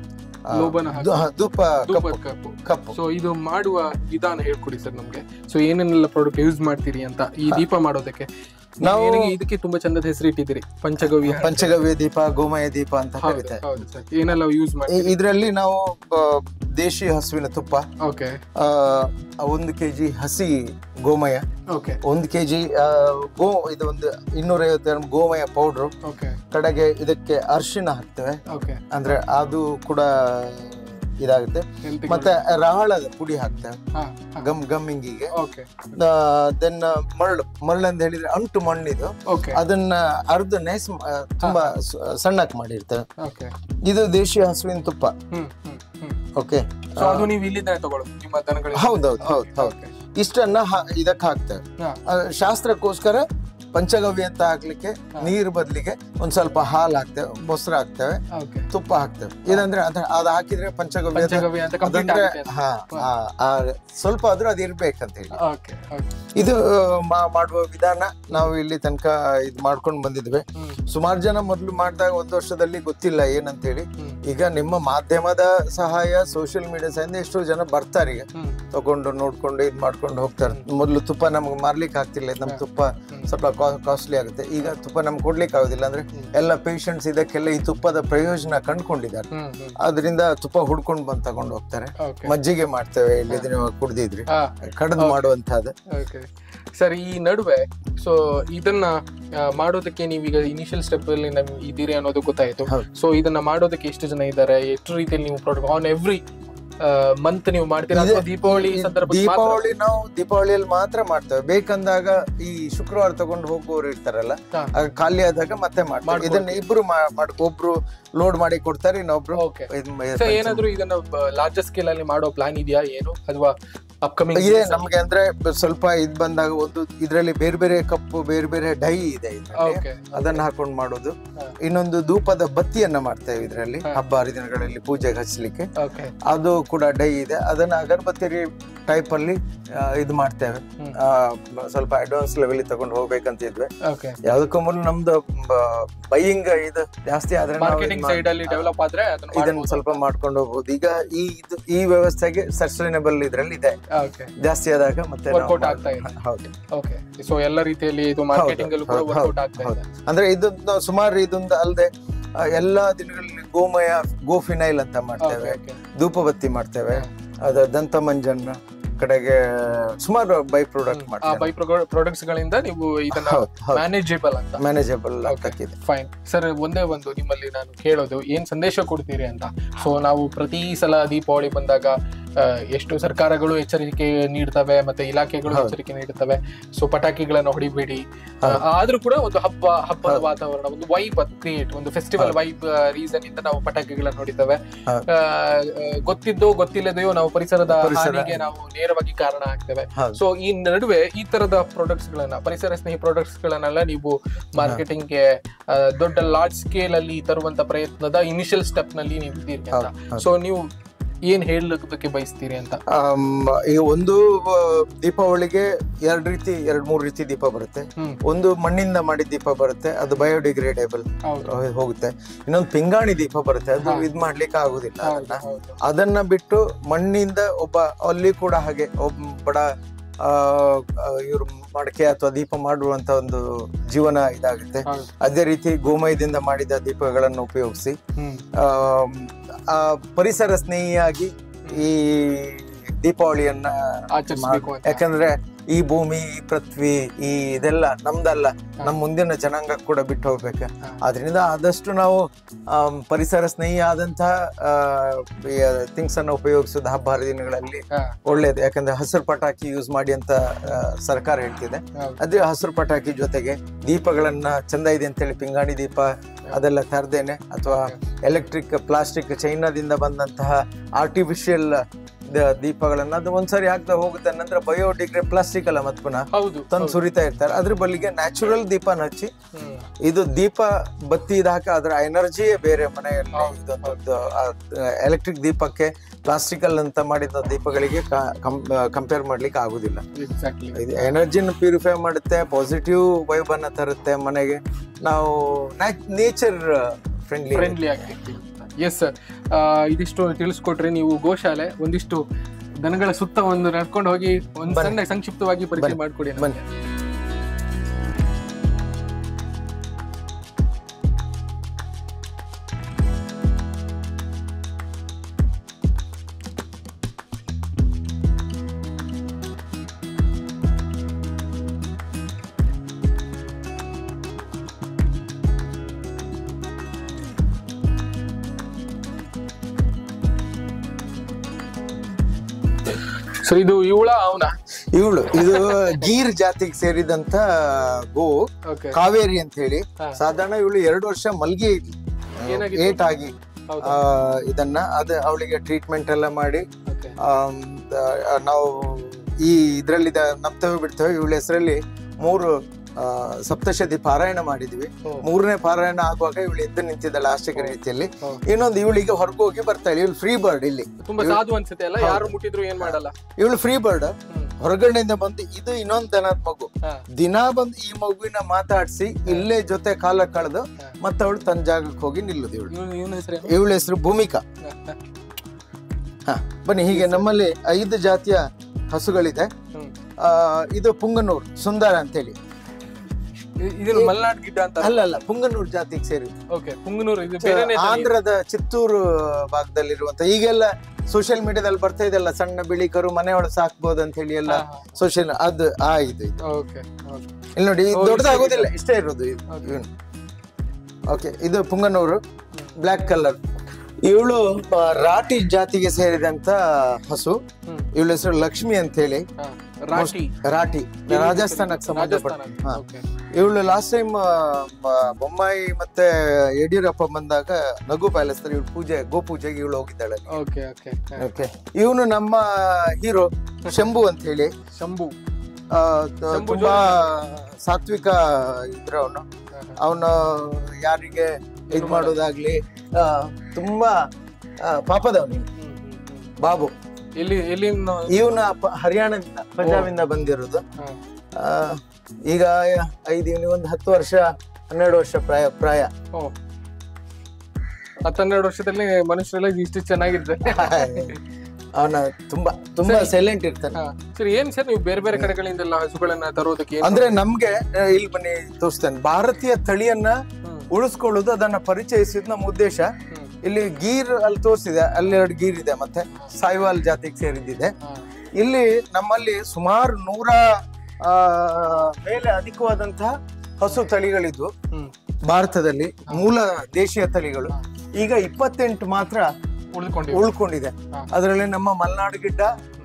ಆ, ಲೋಬನ ಹಾಕಿ. ದು- ಹ, ಧೂಪ ಧೂಪದ ಕಪ್ಪು ಕಪ್ಪು ಕಪ್ಪು ಸೊ ಇದು ಮಾಡುವ ವಿಧಾನ ಹೇಳ್ಕೊಡಿ ಸರ್ ನಮ್ಗೆ ಸೊ ಏನೇನೆಲ್ಲ ಪ್ರಾಡಕ್ಟ್ ಯೂಸ್ ಮಾಡ್ತೀರಿ ಅಂತ ಈ ದೀಪ ಮಾಡೋದಕ್ಕೆ ನಾವು- ನಾವು ಇದಕ್ಕೆ ತುಂಬಾ ಚಂದದ ಹೆಸರು ಇಟ್ಟಿದ್ದೀರಿ ಪಂಚಗವ್ಯ ಪಂಚಗವ್ಯ ದೀಪ ಗೋಮಯ ದೀಪ ಅಂತ ಹೌದು ಕರೀತಾರೆ ಹೌದು ಸರ್ ಏನೆಲ್ಲ ಯೂಸ್ ಮಾಡಿ ಇ- ಇದ್ರಲ್ಲಿ ನಾವು ಆ, ದೇಶಿ ಹಸುವಿನ ತುಪ್ಪ ಓಕೆ ಆ, ಒಂದು ಕೆಜಿ ಹಸಿ ಗೋಮಯ ಓಕೆ ಒಂದು ಕೆಜಿ ಗೋ ಇದು ಒಂದು ಇನ್ನೂರೈವತ್ತು ಗ್ರಾಮ್ ಗೋಮಯ ಪೌಡ್ರು ಓಕೆ ಕಡೆಗೆ ಇದಕ್ಕೆ ಅರಿಶಿನ ಹಾಕ್ತೇವೆ ಓಕೆ ಅಂದ್ರೆ ಅದು ಕೂಡ ಇದಾಗುತ್ತೆ ಮತ್ತೆ ರಾಳದ ಪುಡಿ ಹಾಕ್ತೇವೆ ಗಮ್ ಗಮ್ಮಿಂಗಿಗೆ ಓಕೆ ದೆನ್ ಮರಳು ಮರಳು ಅಂತ ಹೇಳಿದ್ರೆ ಅಂಟು ಮಣ್ಣಿದು ಓಕೆ ಅದನ್ನ ಅರ್ಧ ನೈಸ್ ತುಂಬಾ ಸ- ಸಣ್ಣಕ್ಕೆ ಮಾಡಿರ್ತೇವೆ ಓಕೆ ಇದು ದೇಶಿ ಹಸುವಿನ ತುಪ್ಪ ಹ್ಮ್ ಹ್ಮ್ ಹ್ಮ್ ಓಕೆ ಸೊ ಅದು ನೀವು ಇಲ್ಲಿಂದ ತಗೊಳ್ಳೋದು ನಿಮ್ಮ ದನಗಳಿಗೆ ಹೌದೌದು ಹೌದು ಹೌದು ಇಷ್ಟನ್ನ ಹಾ- ಇದಕ್ಕೆ ಹಾಕ್ತೇವೆ ಹಾ. ಆ, ಶಾಸ್ತ್ರಕ್ಕೋಸ್ಕರ ಪಂಚಗವ್ಯ ಅಂತ ಹಾಕ್ಲಿಕ್ಕೆ ನೀರು ಬದಲಿಗೆ ಒಂದ್ ಸ್ವಲ್ಪ ಹಾಲು ಹಾಕ್ತೇವೆ ಮೊಸರು ಹಾಕ್ತೇವೆ ಓಕೆ ತುಪ್ಪ ಹಾಕ್ತೇವೆ ಇದಂದ್ರೆ ಅದ ಅದು ಹಾಕಿದ್ರೆ ಪಂಚಗವ್ಯ ಪಂಚಗವ್ಯ ಅಂತ ಕಂಪ್ಲೀಟ್ ಅದಂದ್ರೆ ಆಗುತ್ತೆ ಹಾ ಆ, ಆ, ಸ್ವಲ್ಪ ಆದ್ರೂ ಅದು ಇರ್ಬೇಕಂತ ಹೇಳಿ ಓಕೆ ಓಕೆ ಇದು ಮಾ- ಮಾಡುವ ವಿಧಾನ ನಾವು ಇಲ್ಲಿ ತನಕ ಇದು ಮಾಡ್ಕೊಂಡು ಬಂದಿದ್ವಿ ಹ್ಮ್ ಸುಮಾರು ಜನ ಮೊದಲು ಮಾಡಿದಾಗ ಒಂದು ವರ್ಷದಲ್ಲಿ ಗೊತ್ತಿಲ್ಲ ಏನಂತ ಹೇಳಿ ಹ್ಮ್ ಈಗ ನಿಮ್ಮ ಮಾಧ್ಯಮದ ಸಹಾಯ ಸೋಷಿಯಲ್ ಮೀಡಿಯಾ ಸಹಾಯ ಎಷ್ಟೋ ಜನ ಬರ್ತಾರೆ ಈಗ ಹ್ಮ್ ತಗೊಂಡು ನೋಡ್ಕೊಂಡು ಇದ್ ಮಾಡ್ಕೊಂಡು ಹೋಗ್ತಾರೆ ಮೊದಲು ತುಪ್ಪ ನಮ್ಗೆ ಮಾರ್ಲಿಕ್ಕೆ ಆಗ್ತಿಲ್ಲ ನಮ್ ತುಪ್ಪ ಸ್ವಲ್ಪ ಕಾಸ್ಟ್ಲಿ ಆಗುತ್ತೆ ಈಗ ತುಪ್ಪ ನಮ್ಗೆ ಕೊಡ್ಲಿಕ್ಕೆ ಆಗೋದಿಲ್ಲ ಅಂದ್ರೆ ಎಲ್ಲ ಪೇಷಂಟ್ಸ್ ಇದಕ್ಕೆಲ್ಲ ಈ ತುಪ್ಪದ ಪ್ರಯೋಜನ ಕಂಡ್ಕೊಂಡಿದ್ದಾರೆ ಹ್ಮ್ ಹ್ಮ್ ಅದರಿಂದ ತುಪ್ಪ ಹುಡ್ಕೊಂಡು ಬಂದು ತಗೊಂಡು ಹೋಗ್ತಾರೆ ಓಕೆ ಮಜ್ಜಿಗೆ ಮಾಡ್ತೇವೆ ಇಲ್ಲಿ ನೀವು ಕುಡ್ದಿದ್ರಿ ಹಾ ಕಡದು ಮಾಡುವಂತಹದ್ದು ಓಕೆ ಸರ್ ಈ ನಡುವೆ ಸೊ ಇದನ್ನ ಆ, ಮಾಡೋದಕ್ಕೆ ನೀವೀಗ ಇನಿಷಿಯಲ್ ಸ್ಟೆಪ್ ಅಲ್ಲಿ ನಮ್ ಇದ್ದೀರಿ ಅನ್ನೋದು ಗೊತ್ತಾಯ್ತು ಹೌದು. ಸೊ ಇದನ್ನ ಮಾಡೋದಕ್ಕೆ ಎಷ್ಟು ಜನ ಇದ್ದಾರೆ ಎಷ್ಟು ರೀತಿಯಲ್ಲಿ ನೀವು ಪ್ರಾಡಕ್ಟ್ ಆನ್ ಎವ್ರಿ ಮಂತ್ ನೀವು ಮಾಡ್ತೀರಾ ಇದೆ- ಅಥವಾ ದೀಪಾವಳಿ ಈ ಸಂದರ್ಭ ದೀಪಾವಳಿ ನಾವು ದೀಪಾವಳಿಯಲ್ಲಿ ಮಾತ್ರ ಮಾಡ್ತೇವೆ ಬೇಕಂದಾಗ ಈ ಶುಕ್ರವಾರ ತಗೊಂಡು ಹೋಗುವವರು ಇರ್ತಾರಲ್ಲ ಹಾ. ಆಗ ಖಾಲಿ ಆದಾಗ ಮತ್ತೆ ಮಾಡ್ತೇವೆ ಮಾಡ್ಕೊಳ್ತೀವಿ. ಇದನ್ನ ಇಬ್ರು ಮಾ- ಮಾಡ್ ಒಬ್ರು ಲೋಡ್ ಮಾಡಿ ಕೊಡ್ತಾರೆ ಇನ್ನೊಬ್ರು ಓಕೆ ಇದ್ ಮ- ಸರ್ ಏನಾದ್ರು ಇದನ್ನ ಲಾರ್ಜರ್ ಸ್ಕೇಲ್ ಅಲ್ಲಿ ಮಾಡೋ ಪ್ಲಾನ್ ಇದೆಯಾ ಏನು ಅಥವಾ ಅಪ್ಕಮಿಂಗ್ ಇದೆ ನಮ್ಗೆ ಅಂದ್ರೆ ಸ್ವಲ್ಪ ಇದ್ ಬಂದಾಗ ಒಂದು ಇದ್ರಲ್ಲಿ ಬೇರೆ ಬೇರೆ ಕಪ್ಪು ಬೇರೆ ಬೇರೆ ಡೈ ಇದೆ ಇದ್ರಲ್ಲಿ. ಓಕೆ ಅದನ್ನ ಹಾಕೊಂಡು ಮಾಡೋದು ಹಾ. ಇನ್ನೊಂದು ಧೂಪದ ಬತ್ತಿಯನ್ನ ಮಾಡ್ತೇವೆ ಇದರಲ್ಲಿ ಹಾ. ಹಬ್ಬ ಹರಿದಿನಗಳಲ್ಲಿ ಪೂಜೆಗೆ ಹಚ್ಚಲಿಕ್ಕೆ ಓಕೆ ಅದು ಕೂಡ ಡೈ ಇದೆ ಅದನ್ನ ಅಗರಬತ್ತಿ ಟೈಪ್ ಅಲ್ಲಿ ಆ, ಇದು ಮಾಡ್ತೇವೆ ಹ್ಮ್. ಆ, ಸ್ವಲ್ಪ ಅಡ್ವಾನ್ಸ್ ಲೆವೆಲ್ ತಗೊಂಡು ಹೋಗ್ಬೇಕಂತ ಇದ್ವಿ ಓಕೆ ಯಾವ್ದಕ್ಕೂ ಮೊದಲು ನಮ್ದು ಬೈಯಿಂಗ್ ಇದು ಜಾಸ್ತಿ ಆದ್ರೆ ನಾವು ಇದ್ ಮಾರ್ಕೆಟಿಂಗ್ ಮಾಡ್- ಸೈಡ್ ಅಲ್ಲಿ ಡೆವಲಪ್ ಆದ್ರೆ ಅದನ್ನ ಇದನ್ನ ಮಾಡ್ಬೋದು. ಸ್ವಲ್ಪ ಮಾಡ್ಕೊಂಡು ಹೋಗ್ಬೋದು ಈಗ ಈ ಇದು ಈ ವ್ಯವಸ್ಥೆಗೆ ಸಸ್ಟೈನಬಲ್ ಇದ್ರಲ್ಲಿ ಇದೆ ಓಕೆ ಜಾಸ್ತಿ ಆದಾಗ ಮತ್ತೆ ನಾವು Workout ಮಾಡ್- ಆಗ್ತಾ ಇದೆ. ಹೌದು ಓಕೆ ಸೊ ಎಲ್ಲ ರೀತಿಯಲ್ಲಿ ಇದು ಮಾರ್ಕೆಟಿಂಗ್ ಅಲ್ಲೂ ಕೂಡ ಹೌದು, ವರ್ಕೌಟ್ ಆಗ್ತಾ ಹೌದು. ಇದೆ ಅಂದ್ರೆ ಇದೊಂದು ಸುಮಾರು ಇದೊಂದು ಅಲ್ಲದೆ ಎಲ್ಲಾ ದಿನಗಳಲ್ಲಿ ಗೋಮಯ ಗೋಫಿನೈಲ್ ಅಂತ ಮಾಡ್ತೇವೆ ಓಕೆ ಧೂಪಬತ್ತಿ ಮಾಡ್ತೇವೆ ಅದ ದಂತ ಮಂಜನ್ ಕಡೆಗೆ ಸುಮಾರು ಬೈ ಪ್ರಾಡಕ್ಟ್ ಆ ಮಾಡ್ತೇವೆ ಬೈ ಪ್ರಾಡಕ್ಟ್ಸ್ ಗಳಿಂದ ನೀವು ಇದನ್ನ ಹೌದು ಹೌದು ಮ್ಯಾನೇಜೇಬಲ್ ಅಂತ ಮ್ಯಾನೇಜಬಲ್ ಆಗ್ತಕ್ಕಿದೆ ಫೈನ್ ಸರ್ ಒಂದೇ ಒಂದು ನಿಮ್ಮಲ್ಲಿ ನಾನು ಕೇಳೋದು ಏನ್ ಸಂದೇಶ ಕೊಡ್ತೀರಿ ಅಂತ ಸೊ ನಾವು ಪ್ರತಿ ಸಲ ದೀಪಾವಳಿ ಬಂದಾಗ ಆ, ಎಷ್ಟು ಸರ್ಕಾರಗಳು ಎಚ್ಚರಿಕೆ ನೀಡ್ತವೆ ಮತ್ತೆ ಇಲಾಖೆಗಳು ಹೌದು. ಎಚ್ಚರಿಕೆ ನೀಡುತ್ತವೆ ಸೊ ಪಟಾಕಿಗಳನ್ನು ಹೊಡಿಬೇಡಿ ಆ, ಹೌದು. ಆದ್ರೂ ಕೂಡ ಒಂದು ಹಬ್ಬ ಹಬ್ಬದ ಹೌದು. ವಾತಾವರಣ ಒಂದು ವೈಬ್ ಕ್ರಿಯೇಟ್ ಒಂದು ಫೆಸ್ಟಿವಲ್ ಹೌದು. ವೈಬ್ ರೀಸನ್ ಇಂದ ನಾವು ಪಟಾಕಿಗಳನ್ನು ಹೊಡಿತೇವೆ ಹೌದು. ಆ, ಗೊತ್ತಿದ್ದೋ ಗೊತ್ತಿಲ್ಲದೆಯೋ ನಾವು ಪರಿಸರದ ಪರಿಸರ. ಹಾನಿಗೆ ನಾವು ನೇರವಾಗಿ ಕಾರಣ ಆಗ್ತೇವೆ ಹೌದು. ಸೊ ಈ ನಡುವೆ ಈ ತರದ ಪ್ರಾಡಕ್ಟ್ಸ್ ಗಳನ್ನ ಪರಿಸರ ಸ್ನೇಹಿ ಪ್ರಾಡಕ್ಟ್ಸ್ ಗಳನ್ನೆಲ್ಲ ನೀವು ಮಾರ್ಕೆಟಿಂಗ್ ಗೆ ಆ, ದೊಡ್ಡ ಲಾರ್ಜ್ ಸ್ಕೇಲ್ ಅಲ್ಲಿ ತರುವಂತ ಪ್ರಯತ್ನದ ಇನಿಷಿಯಲ್ ಸ್ಟೆಪ್ ನಲ್ಲಿ ನೀವು ಇದ್ದೀರಿ ಅಂತ ಹೌದು, ಹೌದು. ಸೊ ನೀವು ಏನ್ ಹೇಳೋದಕ್ಕೆ ಬಯಸ್ತೀರಿ ಅಂತ ಆಮ್, ಈಗ ಒಂದು ಆ, ದೀಪಾವಳಿಗೆ ಎರಡ್ ರೀತಿ ಎರಡ್ ಮೂರ್ ರೀತಿ ದೀಪ ಬರುತ್ತೆ ಹ್ಮ್ ಒಂದು ಮಣ್ಣಿಂದ ಮಾಡಿದ ದೀಪ ಬರುತ್ತೆ ಅದು ಬಯೋಡಿಗ್ರೇಡೇಬಲ್ ಹೌದು ಹೋಗುತ್ತೆ ಇನ್ನೊಂದು ಪಿಂಗಾಣಿ ದೀಪ ಬರುತ್ತೆ ಅದು ಹೌದು. ಇದ್ ಮಾಡ್ಲಿಕ್ಕೆ ಆಗುದಿಲ್ಲ ಹೌದು ಅದನ್ನ ಹೌದು ಅದನ್ನ ಬಿಟ್ಟು ಮಣ್ಣಿಂದ ಒಬ್ಬ ಅಲ್ಲಿ ಕೂಡ ಹಾಗೆ ಒಬ್ಬ ಬಡ ಇವರು ಮಡಕೆ ಅಥವಾ ದೀಪ ಮಾಡುವಂತ ಒಂದು ಜೀವನ ಇದಾಗುತ್ತೆ ಹೌದು ಅದೇ ರೀತಿ ಗೋಮಯದಿಂದ ಮಾಡಿದ ದೀಪಗಳನ್ನು ಉಪಯೋಗಿಸಿ ಹ್ಮ್ ಆಮ್, ಆ ಪರಿಸರ ಸ್ನೇಹಿಯಾಗಿ ಈ ದೀಪಾವಳಿಯನ್ನ ಆಚರಿಸ್ಬೇಕು ಅಂತ ಯಾಕಂದ್ರೆ ಈ ಭೂಮಿ ಈ ಪೃಥ್ವಿ ಈ ಇದೆಲ್ಲ ನಮ್ದಲ್ಲ ನಮ್ಮ ಮುಂದಿನ ಜನಾಂಗ ಕೂಡ ಬಿಟ್ಟು ಹೋಗ್ಬೇಕು ಹಾ. ಆದ್ರಿಂದ ಆದಷ್ಟು ನಾವು ಆಮ್, ಪರಿಸರ ಸ್ನೇಹಿ ಆದಂತಹ ಥಿಂಗ್ಸ್ ಅನ್ನ ಉಪಯೋಗಿಸೋದು ಹಬ್ಬ ಹರಿದಿನಗಳಲ್ಲಿ ಹಾ, ಒಳ್ಳೇದು ಯಾಕಂದ್ರೆ ಹಸಿರು ಪಟಾಕಿ ಯೂಸ್ ಮಾಡಿ ಅಂತ ಆ, ಸರ್ಕಾರ ಹೇಳ್ತಿದೆ ಹೌದು. ಅದೇ ಹಸಿರು ಪಟಾಕಿ ಜೊತೆಗೆ ದೀಪಗಳನ್ನ ಚಂದ ಇದೆ ಅಂತೇಳಿ ಪಿಂಗಾಣಿ ದೀಪ ಅದೆಲ್ಲ ತರದೇನೆ ಅಥವಾ ಎಲೆಕ್ಟ್ರಿಕ್ ಪ್ಲಾಸ್ಟಿಕ್ ಚೈನಾದಿಂದ ಬಂದಂತಹ ಆರ್ಟಿಫಿಷಿಯಲ್ ದೀಪಗಳನ್ನ ಅದು ಒಂದ್ಸರಿ ಹಾಕ್ತಾ ಹೋಗುತ್ತೆ ನಂತರ ಬಯೋಡಿಗ್ರೇಡ್ ಪ್ಲಾಸ್ಟಿಕ್ ಅಲ್ಲ ಮತ್ ಪುನಃ ಹೌದು ತಂದು ಸುರಿತಾ ಇರ್ತಾರೆ ಅದ್ರ ಬಲ್ಲಿಗೆ ನ್ಯಾಚುರಲ್ ದೀಪನ ಹಚ್ಚಿ ಹ್ಮ್. ಇದು ದೀಪ ಬತ್ತಿ ಇದಾಕ ಅದರ ಎನರ್ಜಿಯೇ ಬೇರೆ ಮನೆಯಲ್ಲಿ ಹೌದು. ಇದೊಂದು ಎಲೆಕ್ಟ್ರಿಕ್ ದೀಪಕ್ಕೆ ಪ್ಲಾಸ್ಟಿಕಲ್ ಅಂತ ಮಾಡಿದ ದೀಪಗಳಿಗೆ ಕಂಪೇರ್ ಮಾಡ್ಲಿಕ್ಕೆ ಆಗುದಿಲ್ಲ Exactly. ಇದು ಎನರ್ಜಿನ ಪ್ಯೂರಿಫೈ ಮಾಡುತ್ತೆ ಪಾಸಿಟಿವ್ ವೈಬ್ ಅನ್ನ ತರುತ್ತೆ ಮನೆಗೆ ನಾವು ನೇಚರ್ ಫ್ರೆಂಡ್ಲಿ ಫ್ರೆಂಡ್ಲಿ ಆಗಿರ್ತೀವಿ ಎಸ್ ಇದಿಷ್ಟು ತಿಳಿಸ್ಕೊಟ್ರಿ ನೀವು ಗೋಶಾಲೆ ಒಂದಿಷ್ಟು ದನಗಳ ಸುತ್ತ ಒಂದು ನಡ್ಕೊಂಡು ಹೋಗಿ ಒಂದು ಬನ್ನಿ. ಸಣ್ಣ ಸಂಕ್ಷಿಪ್ತವಾಗಿ ಪರಿಚಯ ಬನ್ನಿ. ಮಾಡ್ಕೊಡಿ ಬನ್ನಿ. ನಮ್ಗೆ. ಸೊ ಇದು ಇವಳ ಅವನ ಇವಳು ಇದು ಗೀರ್ ಜಾತಿಗೆ ಸೇರಿದಂತ ಗೋ ಓಕೆ ಕಾವೇರಿ ಅಂತ ಹೇಳಿ ಹಾ. ಸಾಧಾರಣ ಇವಳು ಎರಡು ವರ್ಷ ಮಲ್ಗಿ ಏನಾಗಿತ್ತು? ಏಟ್ ಆಗಿ ಹೌದಾ ಆ, ಇದನ್ನ ಅದು ಅವಳಿಗೆ ಟ್ರೀಟ್ಮೆಂಟ್ ಎಲ್ಲ ಮಾಡಿ ಓಕೆ ಆಮ್, ಆ, ನಾವು ಈ ಇದ್ರಲ್ಲಿ ನಮ್ತೇವೆ ಬಿಡ್ತೇವೆ ಇವಳ ಹೆಸರಲ್ಲಿ ಮೂರು ಆ, ಸಪ್ತಶತಿ ಪಾರಾಯಣ ಮಾಡಿದ್ವಿ ಹ್ಮ್. ಮೂರನೇ ಪಾರಾಯಣ ಆಗುವಾಗ ಇವಳು ಎದ್ದು ನಿಂತಿದ್ದಾಳೆ ಆಶ್ಚರ್ಯ ರೀತಿಯಲ್ಲಿ ಹೌದು. ಇನ್ನೊಂದು ಇವಳಿಗೆ ಹೊರಗೆ ಹೋಗಿ ಬರ್ತಾಳೆ ಇವಳು ಫ್ರೀ ಬರ್ಡ್ ಇಲ್ಲಿ ತುಂಬಾ ಸಾಧು ಅನ್ಸುತ್ತೆ ಅಲ್ಲ ಯಾರು ಮುಟ್ಟಿದ್ರು ಏನ್ ಮಾಡಲ್ಲ ಇವಳು ಫ್ರೀ ಬರ್ಡ್ ಹ್ಮ್. ಹೊರಗಡೆಯಿಂದ ಬಂದು ಇದು ಇನ್ನೊಂದು ದನದ ಮಗು ಹಾ. ದಿನಾ ಬಂದು ಈ ಮಗುವಿನ ಮಾತಾಡ್ಸಿ ಇಲ್ಲೇ ಜೊತೆ ಕಾಲ ಕಳೆದು ಹಾ. ಮತ್ತೆ ಅವಳು ತನ್ನ ಜಾಗಕ್ಕೆ ಹೋಗಿ ನಿಲ್ಲುದು ಇವಳು ಇವ್ನ ಇವ್ನ ಹೆಸರೇನು ಇವಳ ಹೆಸರು ಭೂಮಿಕಾ ಹ ಬನ್ನಿ ಹೀಗೆ ನಮ್ಮಲ್ಲಿ ಐದು ಜಾತಿಯ ಹಸುಗಳಿದೆ ಹ್ಮ್. ಆ, ಇದು ಪುಂಗನೂರ್ ಸುಂದರ ಅಂತೇಳಿ ಇ- ಇದನ್ನ ಮಲ್ನಾಡ್ ಗಿಡ್ಡ ಅಂತ ಅಲ್ಲ ಅಲ್ಲ ಪುಂಗನೂರ್ ಜಾತಿಗೆ ಸೇರಿ ಓಕೆ ಪುಂಗನೂರು ಇದು ಬೇರೆನೆ ತಳಿ. ಆಂಧ್ರದ ಚಿತ್ತೂರು ಭಾಗದಲ್ಲಿರುವಂತ ಈಗೆಲ್ಲ ಸೋಷಿಯಲ್ ಮೀಡಿಯಾದಲ್ಲಿ ಬರ್ತಾ ಇದೆಲ್ಲ ಸಣ್ಣ ಬಿಳಿ ಕರು ಮನೆಯೊಳಗೆ ಸಾಕ್ಬೋದು ಅಂತ ಹೇಳಿ ಎಲ್ಲ ಹಾ, ಸೋಷಿಯಲ್ ಅದು ಆ ಇದು ಇದು ಹಾ. Okay okay. ಇಲ್ಲಿ ನೋಡಿ ಇದು ಓ, ದೊಡ್ಡದಾಗೋದಿಲ್ಲ ಇಷ್ಟೇ ಇರೋದು Okay. ಓಕೆ ಇದು ಪುಂಗನೂರು ಬ್ಲ್ಯಾಕ್ ಕಲರ್ ಇವಳು ರಾಟಿ ಜಾತಿಗೆ ಸೇರಿದಂತ ಹಸು ಹ್ಮ್. ಇವಳ ಹೆಸರು ಲಕ್ಷ್ಮಿ ಅಂತ ಹೇಳಿ ಹಾ. ರಾಟಿ ರಾಟಿ ರಾಜಸ್ಥಾನಕ್ಕೆ ಸಂಬಂಧಪಟ್ಟ ರಾಜಸ್ಥಾನ ಹಾ. ಓಕೆ ಇವಳು ಲಾಸ್ಟ್ ಟೈಮ್ ಬೊಮ್ಮಾಯಿ ಮತ್ತೆ ಯಡಿಯೂರಪ್ಪ ಬಂದಾಗ ನಗು ಪ್ಯಾಲೇಸ್ ಇವಳು ಪೂಜೆ ಗೋಪೂಜೆಗೆ ಇವಳು ಹೋಗಿದ್ದಾಳೆ ಓಕೆ ಓಕೆ ಓಕೆ ಇವನು ನಮ್ಮ ಹೀರೋ ಶಂಭು ಅಂತ ಹೇಳಿ ಶಂಭು ಆ, ತ- ಶಂಭು ತುಂಬಾ ಸಾತ್ವಿಕ ಇದ್ರ ಅವನು ಅವನು ಯಾರಿಗೆ ಇದ್ ಮಾಡೋದಾಗ್ಲಿ ಆ, ತುಂಬಾ ಆ, ಪಾಪದವನು ಬಾಬು ಎಲ್ಲಿ ಎಲ್ಲಿ ಇವನ ಹರಿಯಾಣದಿಂದ ಪಂಜಾಬಿಂದ ಬಂದಿರೋದು ಆ, ಈಗ ಐದು ಇವನಿಗೆ ಒಂದು ಹತ್ತು ವರ್ಷ ಹನ್ನೆರಡು ವರ್ಷ ಪ್ರಾಯ ಪ್ರಾಯ ಓ ಹತ್ತೆರಡು ವರ್ಷದಲ್ಲಿ ಮನುಷ್ಯರೆಲ್ಲ ಇಷ್ಟು ಚೆನ್ನಾಗಿರ್ತಾರೆ ಅವನ ತುಂಬಾ ತುಂಬಾ ಸೈಲೆಂಟ್ ಇರ್ತಾನೆ ಹಾ. ಸರಿ ಏನ್ ಸರ್ ನೀವು ಬೇರೆ ಬೇರೆ ಕಡೆಗಳಿಂದೆಲ್ಲ ಹಸುಗಳನ್ನ ತರೋದಕ್ಕೆ ಏನ್ ಅಂದ್ರೆ ನಮ್ಗೆ ಆ, ಇಲ್ಲಿ ಬನ್ನಿ ತೋರಿಸ್ತೇನೆ ಭಾರತೀಯ ತಳಿಯನ್ನ ಹ್ಮ್. ಉಳಿಸ್ಕೊಳ್ಳೋದು ಅದನ್ನ ಪರಿಚಯಿಸಿದ ನಮ್ಮ ಉದ್ದೇಶ ಹ್ಮ್. ಇಲ್ಲಿ ಗೀರ್ ಅಲ್ಲಿ ತೋರಿಸಿದೆ ಅಲ್ಲಿ ಎರಡು ಗೀರ್ ಇದೆ ಮತ್ತೆ ಸಾಯಿವಾಲ್ ಜಾತಿಗೆ ಸೇರಿದ್ದಿದೆ ಹಾ. ಇಲ್ಲಿ ನಮ್ಮಲ್ಲಿ ಸುಮಾರು ನೂರ ಆ, ಮೇಲೆ ಅಧಿಕವಾದಂತಹ ಹಸು ತಳಿಗಳಿದ್ವು ಹ್ಮ್ ಭಾರತದಲ್ಲಿ ಮೂಲ ದೇಶೀಯ ತಳಿಗಳು ಈಗ ಇಪ್ಪತ್ತೆಂಟು ಮಾತ್ರ ಉಳಿದುಕೊಂಡಿವಿ ಉಳ್ಕೊಂಡಿದೆ ಹಾ. ಅದರಲ್ಲಿ ನಮ್ಮ ಮಲ್ನಾಡು ಗಿಡ್ಡ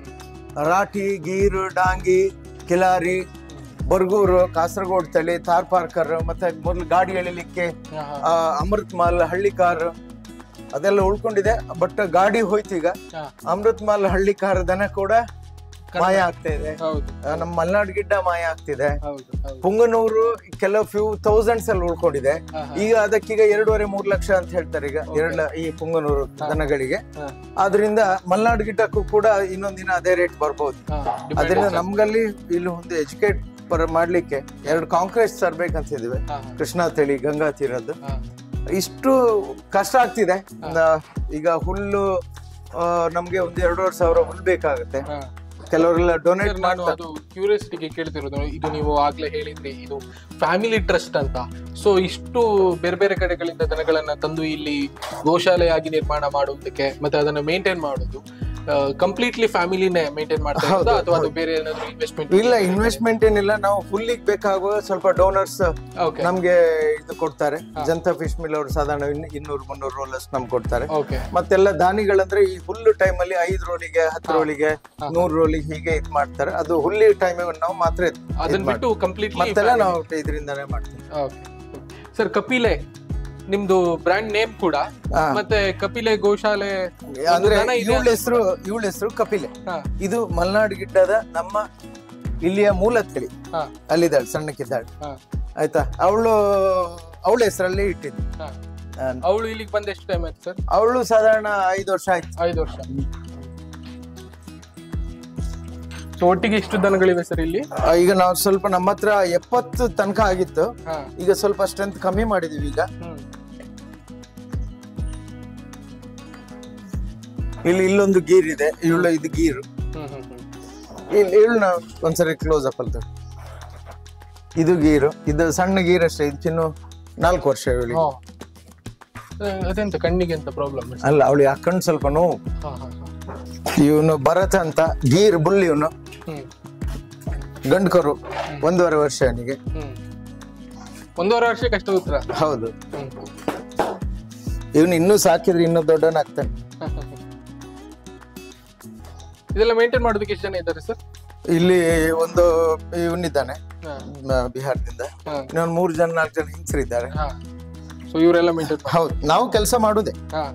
ರಾಠಿ ಗೀರು ಡಾಂಗಿ ಕಿಲಾರಿ ಬರ್ಗೂರು ಕಾಸರಗೋಡು ತಳಿ ತಾರ್ಪಾರ್ಕರ್ ಮತ್ತೆ ಮೊದಲು ಗಾಡಿ ಎಳಿಲಿಕ್ಕೆ ಆ, ಅಮೃತ್ ಮಾಲ್ ಹಳ್ಳಿ ಕಾರ್ ಅದೆಲ್ಲ ಉಳ್ಕೊಂಡಿದೆ ಬಟ್ ಗಾಡಿ ಹೋಯ್ತು ಈಗ ಅಮೃತ್ ಮಾಲ್ ಹಳ್ಳಿ ಕಾರ್ ದನ ಕೂಡ ಮಾಯ ಆಗ್ತಾ ಇದೆ ಹೌದು ಆ, ನಮ್ಮ ಮಲ್ನಾಡು ಗಿಡ್ಡ ಮಾಯ ಆಗ್ತಿದೆ ಹೌದು ಹೌದು ಪುಂಗನೂರು ಕೆಲವು ಫ್ಯೂ ಥೌಸಂಡ್ಸ್ ಅಲ್ಲಿ ಉಳ್ಕೊಂಡಿದೆ ಹಾ, ಹಾ. ಈಗ ಅದಕ್ಕೀಗ ಎರಡೂವರೆ ಮೂರ್ ಲಕ್ಷ ಅಂತ ಹೇಳ್ತಾರೆ ಈಗ ಎರಡ ಈ ಪುಂಗನೂರು ದನಗಳಿಗೆ ಹಾ. ಆದ್ರಿಂದ ಮಲ್ನಾಡು ಗಿಡ್ಡಕ್ಕೂ ಕೂಡ ಇನ್ನೊಂದಿನ ಅದೇ ರೇಟ್ ಬರ್ಬೋದು ಹಾ, depend ಅದರಿಂದ ಆಗುತ್ತೆ. ನಮ್ಗಲ್ಲಿ ಇಲ್ಲಿ ಒಂದು ಎಜುಕೇಟ್ ಪರ ಮಾಡ್ಲಿಕ್ಕೆ ಎರಡು ಕಾಂಕ್ರೀಟ್ ತರ್ಬೇಕಂತ ಇದೀವಿ ಹಾ, ಕೃಷ್ಣಾ ತಳಿ ಗಂಗಾ ತೀರದ್ದು ಹಾ, ಇಷ್ಟು ಕಷ್ಟ ಆಗ್ತಿದೆ ನ- ಈಗ ಹುಲ್ಲು ಆ, ನಮ್ಗೆ ಒಂದ್ ಎರಡೂವರೆ ಸಾವಿರ ಹುಲ್ಲು ಬೇಕಾಗುತ್ತೆ ಹಾ. ಕೆಲವರೆಲ್ಲ ಡೊನೇಟ್ ಸರ್, ನಾನು ಮಾಡ್ತಾರೆ ಅದು ಕ್ಯೂರಿಯಾಸಿಟಿಗೆ ಕೇಳ್ತಿರೋದು ಇದು ನೀವು ಆಗ್ಲೇ ಹೇಳಿದ್ರಿ ಇದು ಫ್ಯಾಮಿಲಿ ಟ್ರಸ್ಟ್ ಅಂತ ಸೊ ಇಷ್ಟು ಬೇರೆ ಬೇರೆ ಕಡೆಗಳಿಂದ ದನಗಳನ್ನ ತಂದು ಇಲ್ಲಿ ಗೋಶಾಲೆಯಾಗಿ ನಿರ್ಮಾಣ ಮಾಡುವುದಕ್ಕೆ ಮತ್ತೆ ಅದನ್ನ ಮೇಂಟೈನ್ ಮಾಡೋದು ಕಂಪ್ಲೀಟ್ಲಿ ಫ್ಯಾಮಿಲಿನೇ ಮೇಂಟೈನ್ ಮಾಡ್ತಾ ಇರೋದಾ ಹೌದು, ಅಥವಾ ಅದು ಬೇರೆ ಏನಾದ್ರು ಇನ್ವೆಸ್ಟ್ಮೆಂಟ್ ಇಲ್ಲ ಇನ್ವೆಸ್ಟ್ಮೆಂಟ್ ಏನಿಲ್ಲ ನಾವು ಹುಲ್ಲಿಗೆ ಬೇಕಾಗುವ ಸ್ವಲ್ಪ ಡೋನರ್ಸ್ ಓಕೆ ನಮ್ಗೆ ಇದು ಕೊಡ್ತಾರೆ ಜನತಾ ಫಿಶ್ ಮಿಲ್ ಅವರು ಸಾಧಾರಣ ಇನ್ನು- ಇನ್ನೂರು ಮುನ್ನೂರು ರೋಲರ್ಸ್ ನಮ್ಗೆ ಕೊಡ್ತಾರೆ ಓಕೆ ಮತ್ತೆಲ್ಲ ದಾನಿಗಳಂದ್ರೆ ಈ ಹುಲ್ಲು ಟೈಮ್ ಅಲ್ಲಿ ಐದು ರೋಲಿಗೆ ಹತ್ತು ರೋಲಿಗೆ ನೂರು ರೋಲಿಗೆ ಹೀಗೆ ಇದ್ ಮಾಡ್ತಾರೆ ಅದು ಹುಲ್ಲಿ ಟೈಮ್ ನಾವು ಮಾತ್ರ ಇದ್- ಇದ್ ಅದನ್ನ ಬಿಟ್ಟು ಮಾಡ್ತೀವಿ. ಕಂಪ್ಲೀಟ್ಲಿ ಮತ್ತೆಲ್ಲ ನಾವು ಇದರಿಂದಾನೇ ಮಾಡ್ತೀವಿ ಸರ್ ಕಪಿಲೆ ನಿಮ್ದು ಬ್ರ್ಯಾಂಡ್ ನೇಮ್ ಕೂಡ ಹಾ. ಮತ್ತೆ ಕಪಿಲೆ ಗೋಶಾಲೆ ಒಂದು ಅಂದ್ರೆ ದನ ಇದೆ ಇವಳ ಹೆಸರು ಇವಳ ಹೆಸರು ಕಪಿಲೆ ಹಾ, ಇದು ಮಲ್ನಾಡು ಗಿಡ್ಡದ ನಮ್ಮ ಇಲ್ಲಿಯ ಮೂಲ ತಳಿ ಹಾ, ಅಲ್ಲಿದ್ದಾಳೆ ಸಣ್ಣಕ್ಕಿದ್ದಾಳೆ ಹಾ, ಆಯ್ತಾ ಅವಳು ಅವಳ ಹೆಸರಲ್ಲಿ ಇಟ್ಟಿದ್ದು ಹಾ. ಅವಳು ಇಲ್ಲಿಗೆ ಬಂದ ಎಷ್ಟು ಟೈಮ್ ಆಯ್ತು ಸರ್ ಅವಳು ಸಾಧಾರಣ ಐದು ವರ್ಷ ಆಯ್ತು ಐದು ವರ್ಷ ಸೊ ಒಟ್ಟಿಗೆ ಎಷ್ಟು ದನಗಳಿವೆ ಸರ್ ಇಲ್ಲಿ ಆ, ಈಗ ನಾವು ಸ್ವಲ್ಪ ನಮ್ಮ ಹತ್ರ ಎಪ್ಪತ್ತು ತನಕ ಆಗಿತ್ತು ಹಾ ಈಗ ಸ್ವಲ್ಪ ಸ್ಟ್ರೆಂತ್ ಕಮ್ಮಿ ಮಾಡಿದೀವಿ ಈಗ ಹ್ಮ್ ಇಲ್ಲಿ ಇಲ್ಲೊಂದು ಗೀರ್ ಇದೆ ಇವಳು ಇದು ಗೀರ್ ಹ್ಮ್ ಹ್ಮ್ ಹ್ಮ್ ಇಲ್ಲಿ ಇವಳನ್ನ ಒಂದ್ಸರಿ ಕ್ಲೋಸ್ ಅಪ್ ಅಂತ ಇದು ಗೀರು ಇದು ಸಣ್ಣ ಗೀರ್ ಅಷ್ಟೇ ಇದು ಚಿನ್ನು ನಾಲ್ಕು ವರ್ಷ ಇವಳಿಗೆ ಹಾ. ಅಹ್, ಅದೆಂತ ಕಣ್ಣಿಗೆ ಎಂತ ಪ್ರಾಬ್ಲಮ್ ಅಲ್ಲ ಅವಳಿಗೆ ಆ ಕಣ್ಣು ಸ್ವಲ್ಪ ನೋವು ಹಾ ಹಾ ಹಾ ಇವನು ಭರತ ಅಂತ ಗೀರ್ ಬುಲ್ ಇವನು ಹ್ಮ್ ಗಂಡು ಕರು ಒಂದೂವರೆ ವರ್ಷ ಅವನಿಗೆ ಹ್ಮ್ ಒಂದೂವರೆ ವರ್ಷಕ್ಕೆ ಅಷ್ಟು ಉತ್ತರ ಹೌದು ಹ್ಮ್ ಇವನು ಇನ್ನೂ ಸಾಕಿದ್ರೆ ಇನ್ನೂ ದೊಡ್ಡವನಾಗ್ತಾನೆ ಇದೆಲ್ಲ ಮೇಂಟೈನ್ ಮಾಡೋದಕ್ಕೆ ಎಷ್ಟು ಜನ ಇದ್ದಾರೆ ಸರ್ ಇಲ್ಲಿ ಒಂದು ಇವನಿದ್ದಾನೆ ಹಾ ಮ- ಬಿಹಾರದಿಂದ ಹಾ ಇನ್ನೊಂದು ಮೂರು ಜನ ನಾಲ್ಕು ಜನ ಹಿಂಸರಿದ್ದಾರೆ ಹಾ ಸೊ ಇವರೆಲ್ಲ ಮೇಂಟೈನ್ ಹೌದು ನಾವು ಕೆಲಸ ಮಾಡುದೇ ಹಾ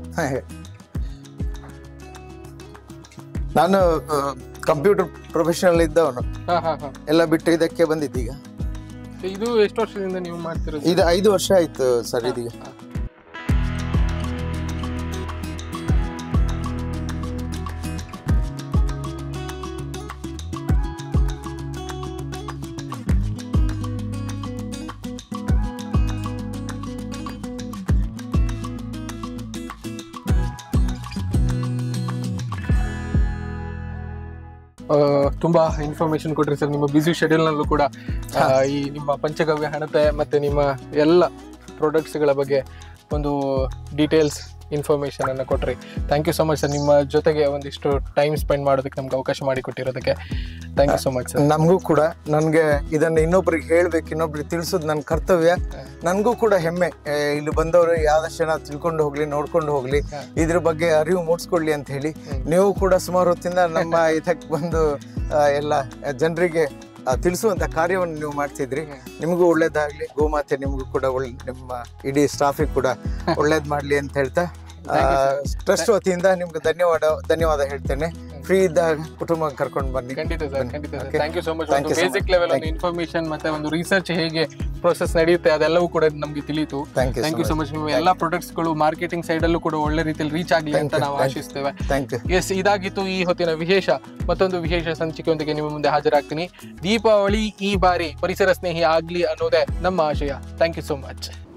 ನಾನು ಕಂಪ್ಯೂಟರ್ ಪ್ರೊಫೆಷನಲ್ ಇದ್ದವನು ಹಾ ಹಾ ಹಾ ಎಲ್ಲ ಬಿಟ್ಟು ಇದಕ್ಕೆ ಬಂದಿದ್ದೀಗ ಇದು ಎಷ್ಟು ವರ್ಷದಿಂದ ನೀವು ಮಾಡ್ತಿರೋದು ಇದು ಐದು ವರ್ಷ ಆಯ್ತು ಸರ್ ಇದೀಗ ಹಾ. ಆ, ತುಂಬಾ ಇನ್ಫಾರ್ಮೇಶನ್ ಕೊಟ್ರಿ ಸರ್ ನಿಮ್ಮ ಬಿಸಿ ಶೆಡ್ಯೂಲ್ ನಲ್ಲೂ ಕೂಡ ಆ, ಈ ನಿಮ್ಮ ಪಂಚಗವ್ಯ ಹಣತೆ ಮತ್ತೆ ನಿಮ್ಮ ಎಲ್ಲ ಪ್ರಾಡಕ್ಟ್ಸ್ ಗಳ ಬಗ್ಗೆ ಒಂದು ಡೀಟೇಲ್ಸ್ ಇನ್ಫಾರ್ಮೇಶನ್ ಅನ್ನ ಕೊಟ್ರಿ thank you so much sir ನಿಮ್ಮ ಜೊತೆಗೆ ಒಂದಿಷ್ಟು ಟೈಮ್ ಸ್ಪೆಂಡ್ ಮಾಡೋದಕ್ಕೆ ನಮ್ಗೆ ಅವಕಾಶ ಮಾಡಿಕೊಟ್ಟಿರೋದಕ್ಕೆ thank you so much sir ನಮಗೂ ಕೂಡ ನನಗೆ ಇದನ್ನ ಇನ್ನೊಬ್ರಿಗೆ ಹೇಳ್ಬೇಕು ಇನ್ನೊಬ್ರಿಗೆ ತಿಳಿಸೋದು ನನ್ನ ಕರ್ತವ್ಯ ನನಗೂ ಕೂಡ ಹೆಮ್ಮೆ ಏ, ಇಲ್ಲಿ ಬಂದವರು ಯಾವ್ದಷ್ಟು ಜನ ತಿಳ್ಕೊಂಡು ಹೋಗ್ಲಿ ನೋಡ್ಕೊಂಡು ಹೋಗ್ಲಿ ಇದ್ರ ಬಗ್ಗೆ ಅರಿವು ಮೂಡಿಸ್ಕೊಳ್ಳಿ ಅಂತ ಹೇಳಿ ನೀವು ಕೂಡ ಸುಮಾರು ಹೊತ್ತಿಂದ ನಮ್ಮ ಇದಕ್ಕೆ ಬಂದು ಆ, ಎಲ್ಲ ಜನರಿಗೆ ತಿಳಿಸುವಂತ ಕಾರ್ಯವನ್ನು ನೀವು ಮಾಡ್ತಿದ್ರಿ ನಿಮಗೂ ಒಳ್ಳೇದಾಗ್ಲಿ ಗೋಮಾತೆ ನಿಮಗೂ ಕೂಡ ಒಳ್ಳೆ ನಿಮ್ಮ ಇಡೀ ಸ್ಟಾಫಿಗೆ ಕೂಡ ಒಳ್ಳೇದ್ ಮಾಡ್ಲಿ ಅಂತ ಹೇಳ್ತಾ ಟ್ರಸ್ಟ್ ವತಿಯಿಂದ ನಿಮ್ಗೆ ಧನ್ಯವಾದ ಧನ್ಯವಾದ ಹೇಳ್ತೇನೆ ಫ್ರೀ ಇದ್ದಾಗ ಕುಟುಂಬ ಕರ್ಕೊಂಡು ಬನ್ನಿ ಖಂಡಿತ ಸರ್ ಖಂಡಿತ sir Okay. Thank you so much Thank ಒಂದು you so basic much. Level Thank ಒಂದು ಇನ್ಫಾರ್ಮೇಶನ್ ಮತ್ತೆ ಒಂದು ರಿಸರ್ಚ್ ಹೇಗೆ ಪ್ರೊಸೆಸ್ ನಡೆಯುತ್ತೆ ಅದೆಲ್ಲವೂ ಕೂಡ ನಮ್ಗೆ ತಿಳಿಯಿತು thank you thank you so much ನೀವು ಎಲ್ಲಾ ಪ್ರಾಡಕ್ಟ್ಸ್ ಗಳು ಮಾರ್ಕೆಟಿಂಗ್ ಸೈಡ್ ಅಲ್ಲೂ ಕೂಡ ಒಳ್ಳೆ ರೀತಿಯಲ್ಲಿ ರೀಚ್ ಆಗಲಿ Thank ಅಂತ you, ನಾವು thank you. ಆಶಿಸ್ತೇವೆ ಥ್ಯಾಂಕ್ ಯು ಎಸ್ ಇದಾಗಿತ್ತು ಈ ಹೊತ್ತಿನ ವಿಶೇಷ ಮತ್ತೊಂದು ವಿಶೇಷ ಸಂಚಿಕೆಯೊಂದಿಗೆ ನಿಮ್ಮ ಮುಂದೆ ಹಾಜರಾಗ್ತೀನಿ ದೀಪಾವಳಿ ಈ ಬಾರಿ ಪರಿಸರ ಸ್ನೇಹಿ ಆಗ್ಲಿ ಅನ್ನೋದೇ ನಮ್ಮ ಆಶಯ ಥ್ಯಾಂಕ್ ಯು ಸೋ ಮಚ್